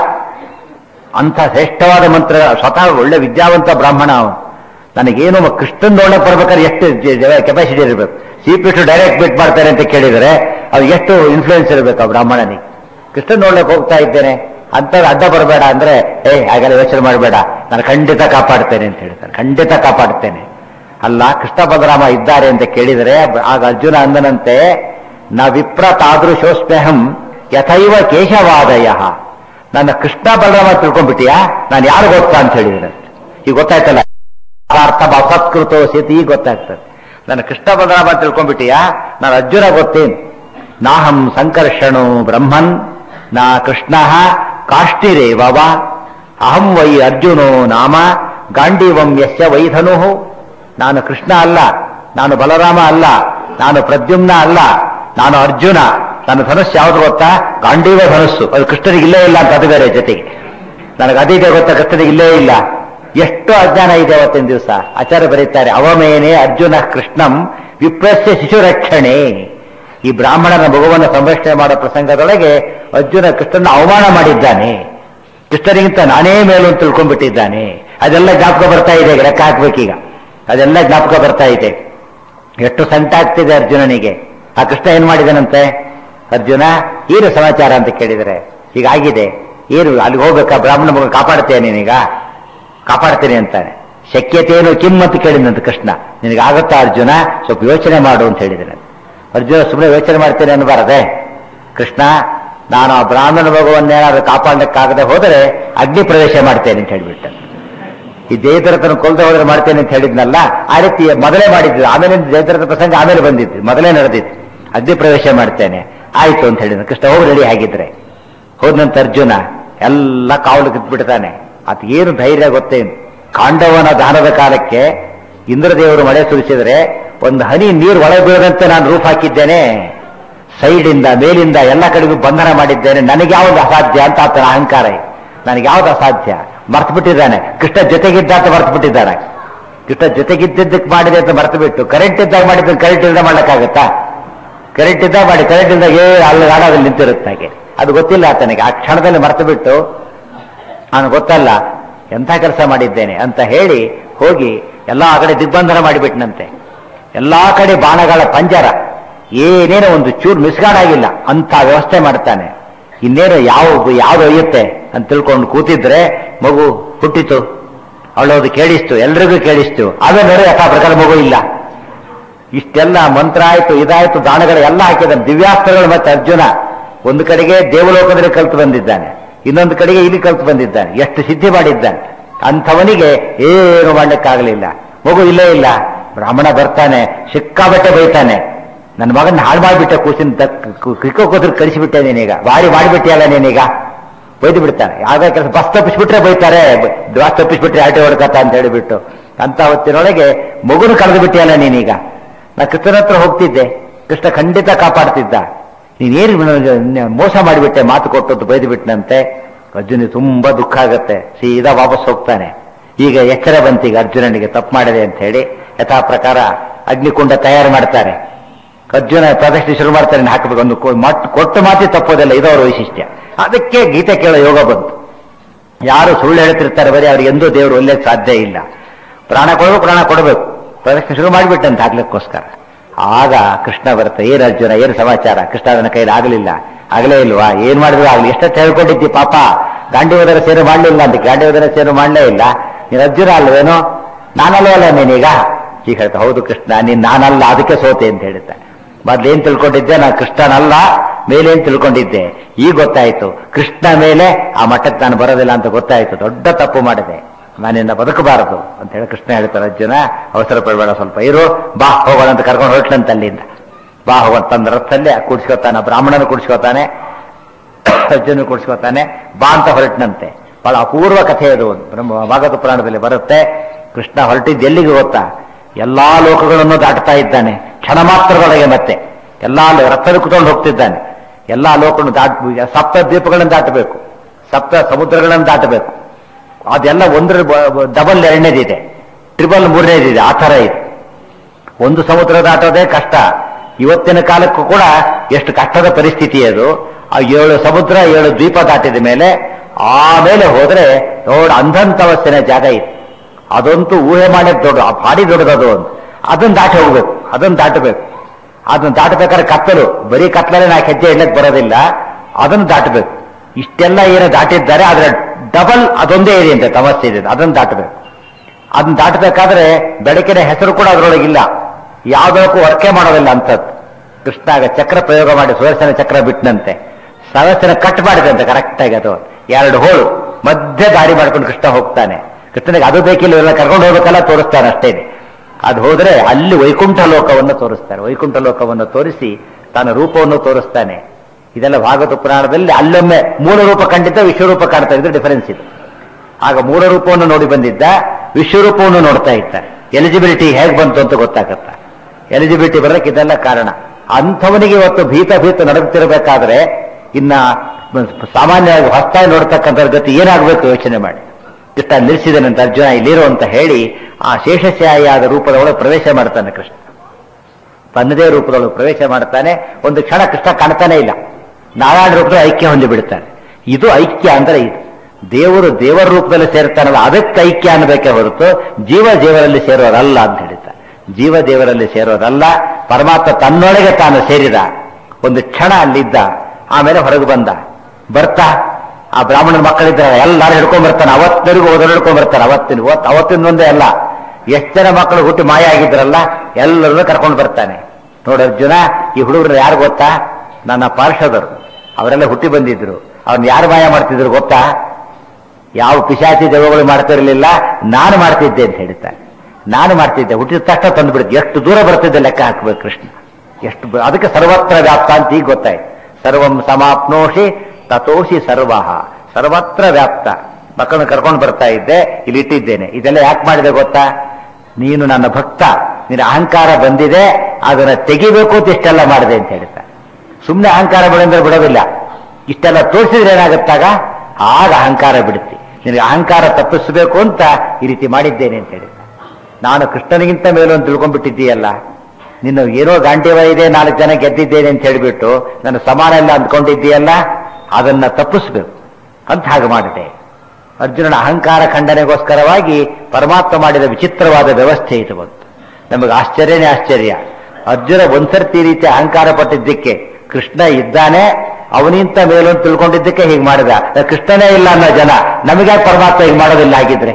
ಅಂಥ ಶ್ರೇಷ್ಠವಾದ ಮಂತ್ರ ಸ್ವತಃ ಒಳ್ಳೆ ವಿದ್ಯಾವಂತ ಬ್ರಾಹ್ಮಣ ಅವನು ನನಗೇನು ಕೃಷ್ಣನ್ ಒಳಗೆ ಬರ್ಬೇಕಾದ್ರೆ ಎಷ್ಟು ಕೆಪಾಸಿಟಿ ಇರಬೇಕು ಸಿಪಿಟ್ಟು ಡೈರೆಕ್ಟ್ ಬಿಟ್ ಮಾಡ್ತಾರೆ ಅಂತ ಕೇಳಿದರೆ ಅದು ಎಷ್ಟು ಇನ್ಫ್ಲೂಯೆನ್ಸ್ ಇರಬೇಕು ಆ ಬ್ರಾಹ್ಮಣನಿಗೆ ಕೃಷ್ಣನ್ ನೋಡ್ಲಿಕ್ಕೆ ಹೋಗ್ತಾ ಇದ್ದೇನೆ ಅಂತ ಅಡ್ಡ ಬರಬೇಡ ಅಂದ್ರೆ ಏ ಹಾಗೆಲ್ಲ ಯೋಚನೆ ಮಾಡಬೇಡ ನಾನು ಖಂಡಿತ ಕಾಪಾಡ್ತೇನೆ ಅಂತ ಹೇಳ್ತಾನೆ ಖಂಡಿತ ಕಾಪಾಡ್ತೇನೆ ಅಲ್ಲ ಕೃಷ್ಣ ಬಲರಾಮ ಇದ್ದಾರೆ ಅಂತ ಕೇಳಿದರೆ ಆಗ ಅರ್ಜುನ ಅಂದನಂತೆ ನ ವಿಪ್ರ ತಾದೃಶೋಸ್ಮ್ಯಹಂ ಯಥೈವ ಕೇಶವಾದಯ ನನ್ನ ಕೃಷ್ಣ ಬಲರಾಮ ತಿಳ್ಕೊಂಡ್ಬಿಟ್ಟಿಯಾ ನಾನು ಯಾರು ಗೊತ್ತಾ ಅಂತ ಹೇಳಿದ್ರೆ ಈಗ ಗೊತ್ತಾಯ್ತಲ್ಲ ಅರ್ಥ ಅಸತ್ಕೃತೋ ಸ್ಥಿತಿ ಈಗ ಗೊತ್ತಾಗ್ತದೆ ನನ್ನ ಕೃಷ್ಣ ಬಲರಾಮ ತಿಳ್ಕೊಂಡ್ಬಿಟ್ಟಿಯಾ ನಾನು ಅರ್ಜುನ ಗೊತ್ತೇನು ನಾಹಂ ಸಂಕರ್ಷಣು ಬ್ರಹ್ಮನ್ ನಾ ಕೃಷ್ಣ ಕಾಷ್ಟಿರೇವ ಅಹಂ ವೈ ಅರ್ಜುನೋ ನಾಮ ಗಾಂಡೀವಂ ಯಸ್ಯ ವೈಧನು ನಾನು ಕೃಷ್ಣ ಅಲ್ಲ ನಾನು ಬಲರಾಮ ಅಲ್ಲ ನಾನು ಪ್ರದ್ಯುಮ್ನ ಅಲ್ಲ ನಾನು ಅರ್ಜುನ ನನ್ನ ಧನುಸ್ಸು ಯಾವುದು ಗೊತ್ತಾ ಗಾಂಡೀವ ಧನುಸ್ಸು ಅದು ಕೃಷ್ಣನಿಗೆ ಇಲ್ಲೇ ಇಲ್ಲ ಅಂತ ಅದು ಬೇರೆ ಜೊತೆಗೆ ನನಗೆ ಅದಿದೆ ಗೊತ್ತಾ ಕೃಷ್ಣನಿಗೆ ಇಲ್ಲೇ ಇಲ್ಲ ಎಷ್ಟು ಅಜ್ಞಾನ ಇದೆ ಅವತ್ತಿನ ದಿವಸ ಆಚಾರ್ಯ ಬರೀತಾರೆ ಅವಮೇನೆ ಅರ್ಜುನ ಕೃಷ್ಣಂ ವಿಪ್ರಸ್ಯ ಶಿಶು ರಕ್ಷಣೆ ಈ ಬ್ರಾಹ್ಮಣನ ಮಗುವನ್ನು ಸಂರಕ್ಷಣೆ ಮಾಡೋ ಪ್ರಸಂಗದೊಳಗೆ ಅರ್ಜುನ ಕೃಷ್ಣನ ಅವಮಾನ ಮಾಡಿದ್ದಾನೆ ಕೃಷ್ಣನಿಗಿಂತ ನಾನೇ ಮೇಲು ಅಂತ ತಿಳ್ಕೊಂಡ್ಬಿಟ್ಟಿದ್ದಾನೆ ಅದೆಲ್ಲ ಜ್ಞಾಪಕ ಬರ್ತಾ ಇದೆ ಲೆಕ್ಕ ಹಾಕ್ಬೇಕೀಗ ಅದೆಲ್ಲ ಜ್ಞಾಪಕ ಬರ್ತಾ ಇದೆ ಎಷ್ಟು ಸಂಟಾಗ್ತಿದೆ ಅರ್ಜುನನಿಗೆ ಆ ಕೃಷ್ಣ ಏನ್ ಮಾಡಿದನಂತೆ ಅರ್ಜುನ ಏನು ಸಮಾಚಾರ ಅಂತ ಕೇಳಿದರೆ ಹೀಗಾಗಿದೆ ಏನು ಅಲ್ಲಿಗೆ ಹೋಗ್ಬೇಕಾ ಬ್ರಾಹ್ಮಣ ಮಗ ಕಾಪಾಡ್ತೇನೆ ನೀನೀಗ ಕಾಪಾಡ್ತೇನೆ ಅಂತಾನೆ ಶಕ್ಯತೇನು ಕಿಮ್ ಅಂತ ಕೇಳಿದಂತ ಕೃಷ್ಣ ನಿನಗಾಗುತ್ತಾ ಅರ್ಜುನ ಸ್ವಲ್ಪ ಯೋಚನೆ ಮಾಡು ಅಂತ ಹೇಳಿದ್ರೆ ಅರ್ಜುನ ಸುಮ್ಮನೆ ಯೋಚನೆ ಮಾಡ್ತೇನೆ ಅನ್ನಬಾರದೆ ಕೃಷ್ಣ ನಾನು ಆ ಬ್ರಾಹ್ಮಣ ಮಗುವನ್ನೇನಾದ್ರೂ ಕಾಪಾಡಲಿಕ್ಕಾಗದೆ ಹೋದರೆ ಅಗ್ನಿ ಪ್ರವೇಶ ಮಾಡ್ತೇನೆ ಅಂತ ಹೇಳಿಬಿಟ್ಟ ಈ ಜಯದ್ರಥನ ಕೊಲ್ದೆ ಹೋದ್ರೆ ಮಾಡ್ತೇನೆ ಅಂತ ಹೇಳಿದ್ನಲ್ಲ ಆ ರೀತಿ ಮೊದಲೇ ಮಾಡಿದ್ದು ಆಮೇಲೆ ಜಯದ್ರಥ ಪ್ರಸಂಗ ಆಮೇಲೆ ಬಂದಿತ್ತು ಮೊದಲೇ ನಡೆದಿತ್ತು ಅಗ್ನಿ ಪ್ರವೇಶ ಮಾಡ್ತೇನೆ ಆಯ್ತು ಅಂತ ಹೇಳಿದ ಕೃಷ್ಣ ಹೋಗಿ ರೆಡಿ ಆಗಿದ್ರೆ ಹೋದಂತ ಅರ್ಜುನ ಎಲ್ಲ ಕಾವಲು ಕಿತ್ಬಿಡ್ತಾನೆ ಅತ್ ಏನು ಧೈರ್ಯ ಗೊತ್ತೇನು ಕಾಂಡವನ ದಾನದ ಕಾಲಕ್ಕೆ ಇಂದ್ರದೇವರು ಮಳೆ ಸುರಿಸಿದ್ರೆ ಒಂದು ಹನಿ ನೀರು ಒಳಗೆ ಬೀಳದಂತೆ ನಾನು ರೂಫ್ ಹಾಕಿದ್ದೇನೆ ಸೈಡಿಂದ ಮೇಲಿಂದ ಎಲ್ಲ ಕಡೆಗೂ ಬಂಧನ ಮಾಡಿದ್ದೇನೆ ನನಗೆ ಯಾವ್ದು ಅಸಾಧ್ಯ ಅಂತ ಆತನ ಅಹಂಕಾರ ನನಗೆ ಯಾವ್ದು ಅಸಾಧ್ಯ ಮರ್ತು ಬಿಟ್ಟಿದ್ದಾನೆ ಕೃಷ್ಣ ಜೊತೆಗಿದ್ದ ಅಂತ ಮರ್ತು ಬಿಟ್ಟಿದ್ದಾನೆ ಕೃಷ್ಣ ಜೊತೆಗಿದ್ದಕ್ಕೆ ಮಾಡಿದೆ ಅಂತ ಮರ್ತು ಬಿಟ್ಟು ಕರೆಂಟ್ ಇದ್ದಾಗ ಮಾಡಿದ್ದು ಕರೆಂಟ್ ಇಲ್ಲದೆ ಮಾಡ್ಲಿಕ್ಕಾಗತ್ತಾ ಕರೆಂಟ್ ಇದ್ದಾಗ ಮಾಡಿ ಕರೆಂಟ್ ಇದ್ದಾಗ ಏ ಅಲ್ಲಿ ಆಡೋದಲ್ಲಿ ನಿಂತಿರುತ್ತೆ ಹಾಗೆ ಅದು ಗೊತ್ತಿಲ್ಲ ಆತನಿಗೆ ಆ ಕ್ಷಣದಲ್ಲಿ ಮರ್ತು ಬಿಟ್ಟು ನಾನು ಗೊತ್ತಲ್ಲ ಎಂಥ ಕೆಲಸ ಮಾಡಿದ್ದೇನೆ ಅಂತ ಹೇಳಿ ಹೋಗಿ ಎಲ್ಲಾ ಕಡೆ ದಿಗ್ಬಂಧನ ಮಾಡಿಬಿಟ್ನಂತೆ ಎಲ್ಲಾ ಕಡೆ ಬಾಣಗಳ ಪಂಜರ ಏನೇನೋ ಒಂದು ಚೂರು ಮಿಸ್ಗಾಡಾಗಿಲ್ಲ ಅಂತ ವ್ಯವಸ್ಥೆ ಮಾಡ್ತಾನೆ ಇನ್ನೇನು ಯಾವ ಯಾವ್ದು ಒಯ್ಯುತ್ತೆ ಅಂತ ತಿಳ್ಕೊಂಡು ಕೂತಿದ್ರೆ ಮಗು ಹುಟ್ಟಿತು ಅವಳೋದು ಕೇಳಿಸ್ತು ಎಲ್ರಿಗೂ ಕೇಳಿಸ್ತು ಆಮೇಲೆ ನೋಡಿ ಯಥಾ ಪ್ರಕಾರ ಮಗು ಇಲ್ಲ ಇಷ್ಟೆಲ್ಲ ಮಂತ್ರ ಆಯ್ತು ಇದಾಯ್ತು ದಾನಗಳು ಎಲ್ಲ ಹಾಕಿದ್ದಾನೆ ದಿವ್ಯಾಸ್ತ್ರಗಳು ಮತ್ತೆ ಅರ್ಜುನ ಒಂದು ಕಡೆಗೆ ದೇವಲೋಕದಲ್ಲಿ ಕಲ್ತು ಬಂದಿದ್ದಾನೆ ಇನ್ನೊಂದು ಕಡೆಗೆ ಇಲ್ಲಿ ಕಲ್ತು ಬಂದಿದ್ದಾನೆ ಎಷ್ಟು ಸಿದ್ಧಿ ಮಾಡಿದ್ದಾನೆ ಅಂಥವನಿಗೆ ಏನು ಮಾಡ್ಲಿಕ್ಕಾಗಲಿಲ್ಲ ಮಗು ಇಲ್ಲೇ ಇಲ್ಲ ಬ್ರಾಹ್ಮಣ ಬರ್ತಾನೆ ಸಿಕ್ಕಾಬಟ್ಟೆ ಬೈತಾನೆ ನನ್ನ ಮಗನ ಹಾಳು ಮಾಡಿಬಿಟ್ಟೆ ಕೂಸಿನ ಕ್ರಿಕೋ ಕೂಸರು ಕಳಿಸಿಬಿಟ್ಟೆ ನೀನೀಗ ಬಾರಿ ಮಾಡಿಬಿಟ್ಟಿಯಲ್ಲ ನೀನೀಗ ಬೈದು ಬಿಡ್ತಾನೆ ಯಾವ್ದೇ ಕೆಲಸ ಬಸ್ ತಪ್ಪಿಸ್ಬಿಟ್ರೆ ಬೈತಾರೆ ಬಸ್ ತಪ್ಪಿಸ್ಬಿಟ್ರೆ ಆಟೋ ಹೊಡ್ಕತ್ತ ಅಂತ ಹೇಳಿಬಿಟ್ಟು ಅಂತ ಹೊತ್ತಿನೊಳಗೆ ಮಗುನು ಕಳೆದು ಬಿಟ್ಟಿಯಲ್ಲ ನೀನೀಗ ನಾ ಕೃಷ್ಣನ ಹತ್ರ ಹೋಗ್ತಿದ್ದೆ ಕೃಷ್ಣ ಖಂಡಿತ ಕಾಪಾಡ್ತಿದ್ದ ನೀನೇನು ಮೋಸ ಮಾಡಿಬಿಟ್ಟೆ ಮಾತು ಕೊಟ್ಟದ್ದು ಬೈದು ಬಿಟ್ಟನಂತೆ ಅರ್ಜುನಿಗೆ ತುಂಬಾ ದುಃಖ ಆಗತ್ತೆ ಸೀದಾ ವಾಪಸ್ ಹೋಗ್ತಾನೆ ಈಗ ಎಚ್ಚರ ಬಂತೀಗ ಅರ್ಜುನನಿಗೆ ತಪ್ಪು ಮಾಡಿದೆ ಅಂತ ಹೇಳಿ ಯಥಾ ಪ್ರಕಾರ ಅಗ್ನಿಕುಂಡ ತಯಾರು ಮಾಡ್ತಾರೆ ಅರ್ಜುನ ಪ್ರದರ್ಶನ ಶುರು ಮಾಡ್ತಾರೆ ಹಾಕಬೇಕು ಒಂದು ಕೊ- ಮಟ್ ಕೊಟ್ಟು ಮಾತಿ ತಪ್ಪೋದಿಲ್ಲ ಇದವರ ವೈಶಿಷ್ಟ್ಯ ಅದಕ್ಕೆ ಗೀತೆ ಕೇಳೋ ಯೋಗ ಬಂತು ಯಾರು ಸುಳ್ಳು ಹೇಳ್ತಿರ್ತಾರೆ ಬರೀ ಅವ್ರಿಗೆ ಎಂದೂ ದೇವರು ಒಳ್ಳೆಯದು ಸಾಧ್ಯ ಇಲ್ಲ ಪ್ರಾಣ ಕೊಡಬೇಕು ಪ್ರಾಣ ಕೊಡಬೇಕು ಪ್ರದಕ್ಷಿಣೆ ಶುರು ಮಾಡಿಬಿಟ್ಟಂತ ಆಗ್ಲಿಕ್ಕೋಸ್ಕರ ಆಗ ಕೃಷ್ಣ ಬರುತ್ತೆ ಏನ್ ಅರ್ಜುನ ಏನ್ ಸಮಾಚಾರ ಕೃಷ್ಣ ಅದನ್ನ ಕೈಲಿ ಆಗಲಿಲ್ಲ ಆಗಲೇ ಇಲ್ವಾ ಏನ್ ಮಾಡಿದ್ರು ಆಗ್ಲಿ ಎಷ್ಟೊತ್ತು ಹೇಳ್ಕೊಂಡಿದ್ದಿ ಪಾಪ ಗಾಂಡಿಯೋದರ ಸೇರು ಮಾಡ್ಲಿಲ್ಲ ಅಂತ ಗಾಂಡಿಯೋದರ ಸೇರು ಮಾಡ್ಲೇ ಇಲ್ಲ ನೀನ್ ಅರ್ಜುನ ಅಲ್ವೇನೋ ನಾನಲ್ವಲ್ಲ ನೀನೀಗ ಈಗ ಹೇಳ್ತಾ ಹೌದು ಕೃಷ್ಣ ನೀನ್ ನಾನಲ್ಲ ಅದಕ್ಕೆ ಸೋತೆ ಅಂತ ಹೇಳ್ತಾ ಮೊದ್ಲೇನ್ ತಿಳ್ಕೊಂಡಿದ್ದೆ ನಾನು ಕೃಷ್ಣನಲ್ಲ ಮೇಲೇನ್ ತಿಳ್ಕೊಂಡಿದ್ದೆ ಈಗ ಗೊತ್ತಾಯ್ತು ಕೃಷ್ಣ ಮೇಲೆ ಆ ಮಠಕ್ಕೆ ನಾನು ಬರೋದಿಲ್ಲ ಅಂತ ಗೊತ್ತಾಯ್ತು ದೊಡ್ಡ ತಪ್ಪು ಮಾಡಿದೆ ನಾನಿನ್ನ ಬದುಕಬಾರದು ಅಂತ ಹೇಳಿ ಕೃಷ್ಣ ಹೇಳ್ತಾರೆ ಅರ್ಜುನ ಅವಸರ ಪಡಬೇಡ ಸ್ವಲ್ಪ ಇರು ಬಾ ಹೋಗೋಣ ಅಂತ ಕರ್ಕೊಂಡು ಹೊರಟ್ಲಂತ ಅಲ್ಲಿಂದ ಬಾ ಹೋಗೋಣ ತಂದ ರಥಲ್ಲೇ ಕೂಡಿಸ್ಕೊತಾನೆ ಬ್ರಾಹ್ಮಣನ ಕೂಡಿಸ್ಕೊತಾನೆ ಅರ್ಜುನ ಕೂಡಿಸ್ಕೊತಾನೆ ಬಾ ಅಂತ ಹೊರಟ್ನಂತೆ ಬಹಳ ಅಪೂರ್ವ ಕಥೆ ಅದು ಬ್ರಹ್ಮ ಭಾಗವತ ಪುರಾಣದಲ್ಲಿ ಬರುತ್ತೆ ಕೃಷ್ಣ ಹೊರಟಿದ್ದು ಎಲ್ಲಿಗೆ ಗೊತ್ತಾ ಎಲ್ಲಾ ಲೋಕಗಳನ್ನು ದಾಟ್ತಾ ಇದ್ದಾನೆ ಕ್ಷಣ ಮಾತ್ರದೊಳಗೆ ಮತ್ತೆ ಎಲ್ಲಾ ರಥದ ಕುತ್ಕೊಂಡು ಹೋಗ್ತಿದ್ದಾನೆ ಎಲ್ಲಾ ಲೋಕಗಳನ್ನು ದಾಟ್ ಸಪ್ತ ದ್ವೀಪಗಳನ್ನು ದಾಟಬೇಕು ಸಪ್ತ ಸಮುದ್ರಗಳನ್ನು ದಾಟಬೇಕು ಅದೆಲ್ಲ ಒಂದರ ಡಬಲ್ ಎರಡನೇದಿದೆ ಟ್ರಿಬಲ್ ಮೂರನೇದಿದೆ ಆ ಥರ ಇದೆ ಒಂದು ಸಮುದ್ರ ದಾಟೋದೇ ಕಷ್ಟ ಇವತ್ತಿನ ಕಾಲಕ್ಕೂ ಕೂಡ ಎಷ್ಟು ಕಷ್ಟದ ಪರಿಸ್ಥಿತಿ ಅದು ಆ ಏಳು ಸಮುದ್ರ ಏಳು ದ್ವೀಪ ದಾಟಿದ ಮೇಲೆ ಆಮೇಲೆ ಹೋದ್ರೆ ನೋಡ ಅಂಧಂತವಸ್ಸಿನ ಜಾಗ ಇತ್ತು ಅದಂತೂ ಊಹೆ ಮಾಡಿದ್ ದೊಡ್ಡ ಆ ಭಾರಿ ದೊಡ್ಡದದು ಒಂದು ಅದನ್ನ ದಾಟಿ ಹೋಗ್ಬೇಕು ಅದನ್ನ ದಾಟಬೇಕು ಅದನ್ನ ದಾಟಬೇಕಾದ್ರೆ ಕತ್ತಲು ಬರೀ ಕತ್ತಲಲ್ಲಿ ನಾಲ್ಕು ಹೆಜ್ಜೆ ಇಡ್ಲಕ್ಕೆ ಬರೋದಿಲ್ಲ ಅದನ್ನ ದಾಟಬೇಕು ಇಷ್ಟೆಲ್ಲ ಏನು ದಾಟಿದ್ದಾರೆ ಆದ್ರೆ ಡಬಲ್ ಅದೊಂದೇ ಇದೆ ಅಂತ ಸಮಸ್ಯೆ ಇದೆ ಅದನ್ನ ದಾಟಬೇಕು ಅದನ್ನ ದಾಟಬೇಕಾದ್ರೆ ಬೆಳಕಿನ ಹೆಸರು ಕೂಡ ಅದರೊಳಗಿಲ್ಲ ಯಾವುದಕ್ಕೂ ವರ್ಕೆ ಮಾಡೋದಿಲ್ಲ ಅಂತದ್ದು ಕೃಷ್ಣ ಆಗ ಚಕ್ರ ಪ್ರಯೋಗ ಮಾಡಿ ಸುದರ್ಶನ ಚಕ್ರ ಬಿಟ್ಟನಂತೆ ಸದಸ್ಯನ ಕಟ್ ಮಾಡಿದಂತೆ ಕರೆಕ್ಟ್ ಆಗಿ ಅದು ಎರಡು ಹೋಳು ಮಧ್ಯ ದಾರಿ ಮಾಡ್ಕೊಂಡು ಕೃಷ್ಣ ಹೋಗ್ತಾನೆ ಕೃಷ್ಣನಿಗೆ ಅದು ಬೇಕಿಲ್ಲ ಇವೆಲ್ಲ ಕರ್ಕೊಂಡು ಹೋಗ್ಬೇಕಲ್ಲ ತೋರಿಸ್ತಾನೆ ಅಷ್ಟೇ ಅದು ಹೋದ್ರೆ ಅಲ್ಲಿ ವೈಕುಂಠ ಲೋಕವನ್ನು ತೋರಿಸ್ತಾರೆ ವೈಕುಂಠ ಲೋಕವನ್ನು ತೋರಿಸಿ ತನ್ನ ರೂಪವನ್ನು ತೋರಿಸ್ತಾನೆ ಇದೆಲ್ಲ ಭಾಗವತ ಪುರಾಣದಲ್ಲಿ ಅಲ್ಲೊಮ್ಮೆ ಮೂಲ ರೂಪ ಕಂಡಿದ್ದ ವಿಶ್ವರೂಪ ಕಾಣ್ತಾ ಇದ್ರೆ ಡಿಫರೆನ್ಸ್ ಇದೆ ಆಗ ಮೂಲ ರೂಪವನ್ನು ನೋಡಿ ಬಂದಿದ್ದ ವಿಶ್ವರೂಪವನ್ನು ನೋಡ್ತಾ ಇದ್ದ ಎಲಿಜಿಬಿಲಿಟಿ ಹೇಗೆ ಬಂತು ಅಂತ ಗೊತ್ತಾಗತ್ತ ಎಲಿಜಿಬಿಲಿಟಿ ಬರಲಿಕ್ಕೆ ಇದೆಲ್ಲ ಕಾರಣ ಅಂಥವನಿಗೆ ಇವತ್ತು ಭೀತ ಭೀತ ನಡೆಯುತ್ತಿರಬೇಕಾದ್ರೆ ಇನ್ನ ಸಾಮಾನ್ಯವಾಗಿ ಹೊಸ್ತಾಗಿ ನೋಡ್ತಕ್ಕಂಥ ಗತಿ ಏನಾಗಬೇಕು ಯೋಚನೆ ಮಾಡಿ ಕೃಷ್ಣ ನಿಲ್ಲಿಸಿದನಂತ ಅರ್ಜುನ ಇಲ್ಲಿರೋ ಅಂತ ಹೇಳಿ ಆ ಶೇಷಸ್ಯಾಯಾದ ರೂಪದೊಳಗೆ ಪ್ರವೇಶ ಮಾಡ್ತಾನೆ ಕೃಷ್ಣ ತನ್ನದೇ ರೂಪದೊಳಗೆ ಪ್ರವೇಶ ಮಾಡ್ತಾನೆ ಒಂದು ಕ್ಷಣ ಕೃಷ್ಣ ಕಾಣ್ತಾನೆ ಇಲ್ಲ ನಾರಾಯಣ ರೂಪದಲ್ಲಿ ಐಕ್ಯ ಹೊಂದಿ ಬಿಡ್ತಾನೆ ಇದು ಐಕ್ಯ ಅಂದ್ರೆ ಇದು ದೇವರು ದೇವರ ರೂಪದಲ್ಲಿ ಸೇರ್ತಾನಲ್ಲ ಅದಕ್ಕೆ ಐಕ್ಯ ಅನ್ಬೇಕೇ ಹೊರತು ಜೀವ ದೇವರಲ್ಲಿ ಸೇರೋರಲ್ಲ ಅಂತ ಹೇಳ್ತಾರೆ ಜೀವ ದೇವರಲ್ಲಿ ಸೇರೋರಲ್ಲ ಪರಮಾತ್ಮ ತನ್ನೊಳಗೆ ತಾನು ಸೇರಿದ ಒಂದು ಕ್ಷಣ ಅಲ್ಲಿದ್ದ ಆಮೇಲೆ ಹೊರಗೆ ಬಂದ ಬರ್ತಾ ಆ ಬ್ರಾಹ್ಮಣನ ಮಕ್ಕಳಿದ್ದಾರೆ ಎಲ್ಲರೂ ಹಿಡ್ಕೊಂಡ್ ಬರ್ತಾನೆ ಅವತ್ತರಿಗೂ ಓದೋ ಹಿಡ್ಕೊಂಡ್ ಬರ್ತಾನೆ ಅವತ್ತಿನ ಅವತ್ತು ಅವತ್ತಿನ ಒಂದೇ ಅಲ್ಲ ಎಷ್ಟು ಜನ ಮಕ್ಕಳು ಹುಟ್ಟಿ ಮಾಯ ಆಗಿದ್ರಲ್ಲ ಎಲ್ಲರನ್ನೂ ಕರ್ಕೊಂಡು ಬರ್ತಾನೆ ನೋಡಿ ಅರ್ಜುನ ಈ ಹುಡುಗರು ಯಾರು ಗೊತ್ತಾ ನನ್ನ ಪಾರ್ಷದರು ಅವರೆಲ್ಲ ಹುಟ್ಟಿ ಬಂದಿದ್ರು ಅವ್ರನ್ನ ಯಾರು ಮಾಯ ಮಾಡ್ತಿದ್ರು ಗೊತ್ತಾ ಯಾವ ಪಿಶಾಚಿ ದೆವ್ವಗಳು ಮಾಡ್ತಿರ್ಲಿಲ್ಲ ನಾನು ಮಾಡ್ತಿದ್ದೆ ಅಂತ ಹೇಳ್ತಾರೆ ನಾನು ಮಾಡ್ತಿದ್ದೆ ಹುಟ್ಟಿದ ತಕ್ಷಣ ತಂದು ಬಿಡುತ್ತೆ ಎಷ್ಟು ದೂರ ಬರ್ತಿದ್ದೆ ಲೆಕ್ಕ ಹಾಕ್ಬೇಕು ಕೃಷ್ಣ ಎಷ್ಟು ಬ- ಅದಕ್ಕೆ ಸರ್ವತ್ರ ವ್ಯಾಪ್ತ ಅಂತ ಈಗ ಗೊತ್ತಾಯ್ತು ಸರ್ವಂ ಸಮಾಪ್ನೋಷಿ ತಥೋಷಿ ಸರ್ವಹ ಸರ್ವತ್ರ ವ್ಯಾಪ್ತ ಮಕ್ಕಳನ್ನ ಕರ್ಕೊಂಡು ಬರ್ತಾ ಇದ್ದೆ ಇಲ್ಲಿ ಇಟ್ಟಿದ್ದೇನೆ ಇದೆಲ್ಲ ಯಾಕೆ ಮಾಡಿದೆ ಗೊತ್ತಾ ನೀನು ನನ್ನ ಭಕ್ತ ನಿನ್ನ ಅಹಂಕಾರ ಬಂದಿದೆ ಅದನ್ನ ತೆಗಿಬೇಕು ಅಂತ ಇಷ್ಟೆಲ್ಲ ಮಾಡಿದೆ ಅಂತ ಹೇಳ್ತಾ ಸುಮ್ಮನೆ ಅಹಂಕಾರ ಬಿಡಂದ್ರೆ ಬಿಡೋದಿಲ್ಲ ಇಷ್ಟೆಲ್ಲ ತೋರಿಸಿದ್ರೆ ಏನಾಗುತ್ತಾಗ ಆಗ ಅಹಂಕಾರ ಬಿಡುತ್ತೆ ನಿನಗೆ ಅಹಂಕಾರ ತಪ್ಪಿಸಬೇಕು ಅಂತ ಈ ರೀತಿ ಮಾಡಿದ್ದೇನೆ ಅಂತ ಹೇಳಿದ ನಾನು ಕೃಷ್ಣನಿಗಿಂತ ಮೇಲೂ ಅಂತ ತಿಳ್ಕೊಂಡ್ಬಿಟ್ಟಿದ್ದೀಯಲ್ಲ ನಿನ್ನ ಏನೋ ಗಾಂಡಿವ ಇದೆ ನಾಲ್ಕು ಜನ ಗೆದ್ದಿದ್ದೇನೆ ಅಂತ ಹೇಳಿಬಿಟ್ಟು ನನ್ನ ಸಮಾನ ಎಲ್ಲ ಅಂದ್ಕೊಂಡಿದ್ದೀಯಲ್ಲ ಅದನ್ನ ತಪ್ಪಿಸ್ಬೇಕು ಅಂತ ಹಾಗೆ ಮಾಡಿದೆ ಅರ್ಜುನನ ಅಹಂಕಾರ ಖಂಡನೆಗೋಸ್ಕರವಾಗಿ ಪರಮಾತ್ಮ ಮಾಡಿದ ವಿಚಿತ್ರವಾದ ವ್ಯವಸ್ಥೆ ಇದು ಬಂತು ನಮಗೆ ಆಶ್ಚರ್ಯನೇ ಆಶ್ಚರ್ಯ ಅರ್ಜುನ ಒಂದ್ಸರ್ತಿ ಈ ರೀತಿ ಅಹಂಕಾರ ಪಟ್ಟಿದ್ದಕ್ಕೆ ಕೃಷ್ಣ ಇದ್ದಾನೆ ಅವನಿಂತ ಮೇಲು ಅಂತ ತಿಳ್ಕೊಂಡಿದ್ದಕ್ಕೆ ಹೀಗೆ ಮಾಡಿದ ಕೃಷ್ಣನೇ ಇಲ್ಲ ಅನ್ನೋ ಜನ ನಮಗೆ ಪರಮಾತ್ಮ ಹೀಗೆ ಮಾಡೋದಿಲ್ಲ ಹಾಗಿದ್ರೆ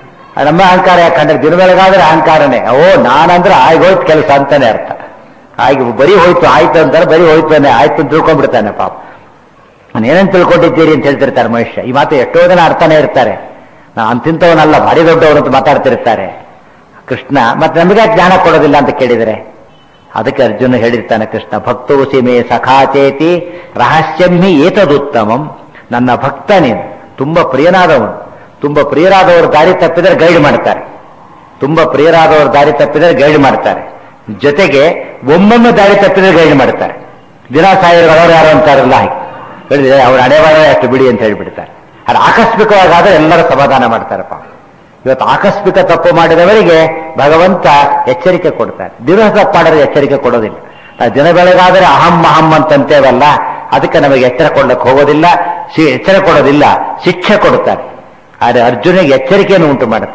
ಆ ನಮ್ಮ ಅಹಂಕಾರ ಯಾಕೆ ಕಂಡ್ರೆ ದಿನ ಬೆಳಗಾದ್ರೆ ಅಹಂಕಾರನೇ ಓ ನಾನಂದ್ರೆ ಆಗೋಯ್ತು ಕೆಲಸ ಅಂತಾನೆ ಅರ್ಥ ಆಗಿ ಬರೀ ಹೋಯ್ತು ಆಯ್ತು ಅಂತಾರೆ ಬರೀ ಹೋಯ್ತಾನೆ ಆಯ್ತು ಅಂತ ತಿಳ್ಕೊಂಡ್ಬಿಡ್ತಾನೆ ಪಾಪ ನಾನು ಏನೇನು ತಿಳ್ಕೊಂಡಿದ್ದೀರಿ ಅಂತ ಹೇಳ್ತಿರ್ತಾರೆ ಮನುಷ್ಯ ಈ ಮಾತು ಎಷ್ಟೋ ಜನ ಅರ್ಥನೇ ಇರ್ತಾರೆ ನಾ ಅಂತಿಂತವನಲ್ಲ ಭಾರಿ ದೊಡ್ಡವನು ಅಂತ ಮಾತಾಡ್ತಿರ್ತಾರೆ ಕೃಷ್ಣ ಮತ್ತೆ ನಮಗೆ ಜ್ಞಾನ ಕೊಡೋದಿಲ್ಲ ಅಂತ ಕೇಳಿದರೆ ಅದಕ್ಕೆ ಅರ್ಜುನ ಹೇಳಿರ್ತಾನೆ ಕೃಷ್ಣ ಭಕ್ತೋಸಿ ಮೇ ಸಖಾಚೇತಿ ರಹಸ್ಯಂ ಹಿ ಏತದುತ್ತಮಂ ನನ್ನ ಭಕ್ತ ನೀನು ತುಂಬಾ ಪ್ರಿಯನಾದವನು ತುಂಬಾ ಪ್ರಿಯರಾದವರು ದಾರಿ ತಪ್ಪಿದರೆ ಗೈಡ್ ಮಾಡ್ತಾರೆ ತುಂಬಾ ಪ್ರಿಯರಾದವರು ದಾರಿ ತಪ್ಪಿದರೆ ಗೈಡ್ ಮಾಡ್ತಾರೆ ಜೊತೆಗೆ ಒಮ್ಮೊಮ್ಮೆ ದಾರಿ ತಪ್ಪಿದರೆ ಗೈಡ್ ಮಾಡ್ತಾರೆ ದಿನ ಸಾವಿರ ಅವರು ಯಾರು ಅಂತಾರಲ್ಲ ಹಾಗೆ ಹೇಳಿದ್ರೆ ಅವ್ರ ಹಣೆಬಾರ ಅಷ್ಟು ಬಿಡಿ ಅಂತ ಹೇಳಿಬಿಡ್ತಾರೆ ಅದು ಆಕಸ್ಮಿಕವಾಗಾದ್ರೆ ಎಲ್ಲರೂ ಸಮಾಧಾನ ಮಾಡ್ತಾರೆ ಪಾಪ ಇವತ್ತು ಆಕಸ್ಮಿಕ ತಪ್ಪು ಮಾಡಿದವರಿಗೆ ಭಗವಂತ ಎಚ್ಚರಿಕೆ ಕೊಡ್ತಾರೆ ದಿನ ತಪ್ಪು ಮಾಡಿದ್ರೆ ಎಚ್ಚರಿಕೆ ಕೊಡೋದಿಲ್ಲ ಆ ದಿನ ಬೆಳಗಾದರೆ ಅಹಂ ಅಹಂ ಅಂತಂತೇವಲ್ಲ ಅದಕ್ಕೆ ನಮಗೆ ಎಚ್ಚರ ಕೊಡ್ಲಿಕ್ಕೆ ಹೋಗೋದಿಲ್ಲ ಶಿ- ಎಚ್ಚರ ಕೊಡೋದಿಲ್ಲ ಶಿಕ್ಷೆ ಕೊಡುತ್ತಾರೆ ಆದರೆ ಅರ್ಜುನಿಗೆ ಎಚ್ಚರಿಕೆಯನ್ನು ಉಂಟು ಮಾಡುತ್ತಾರೆ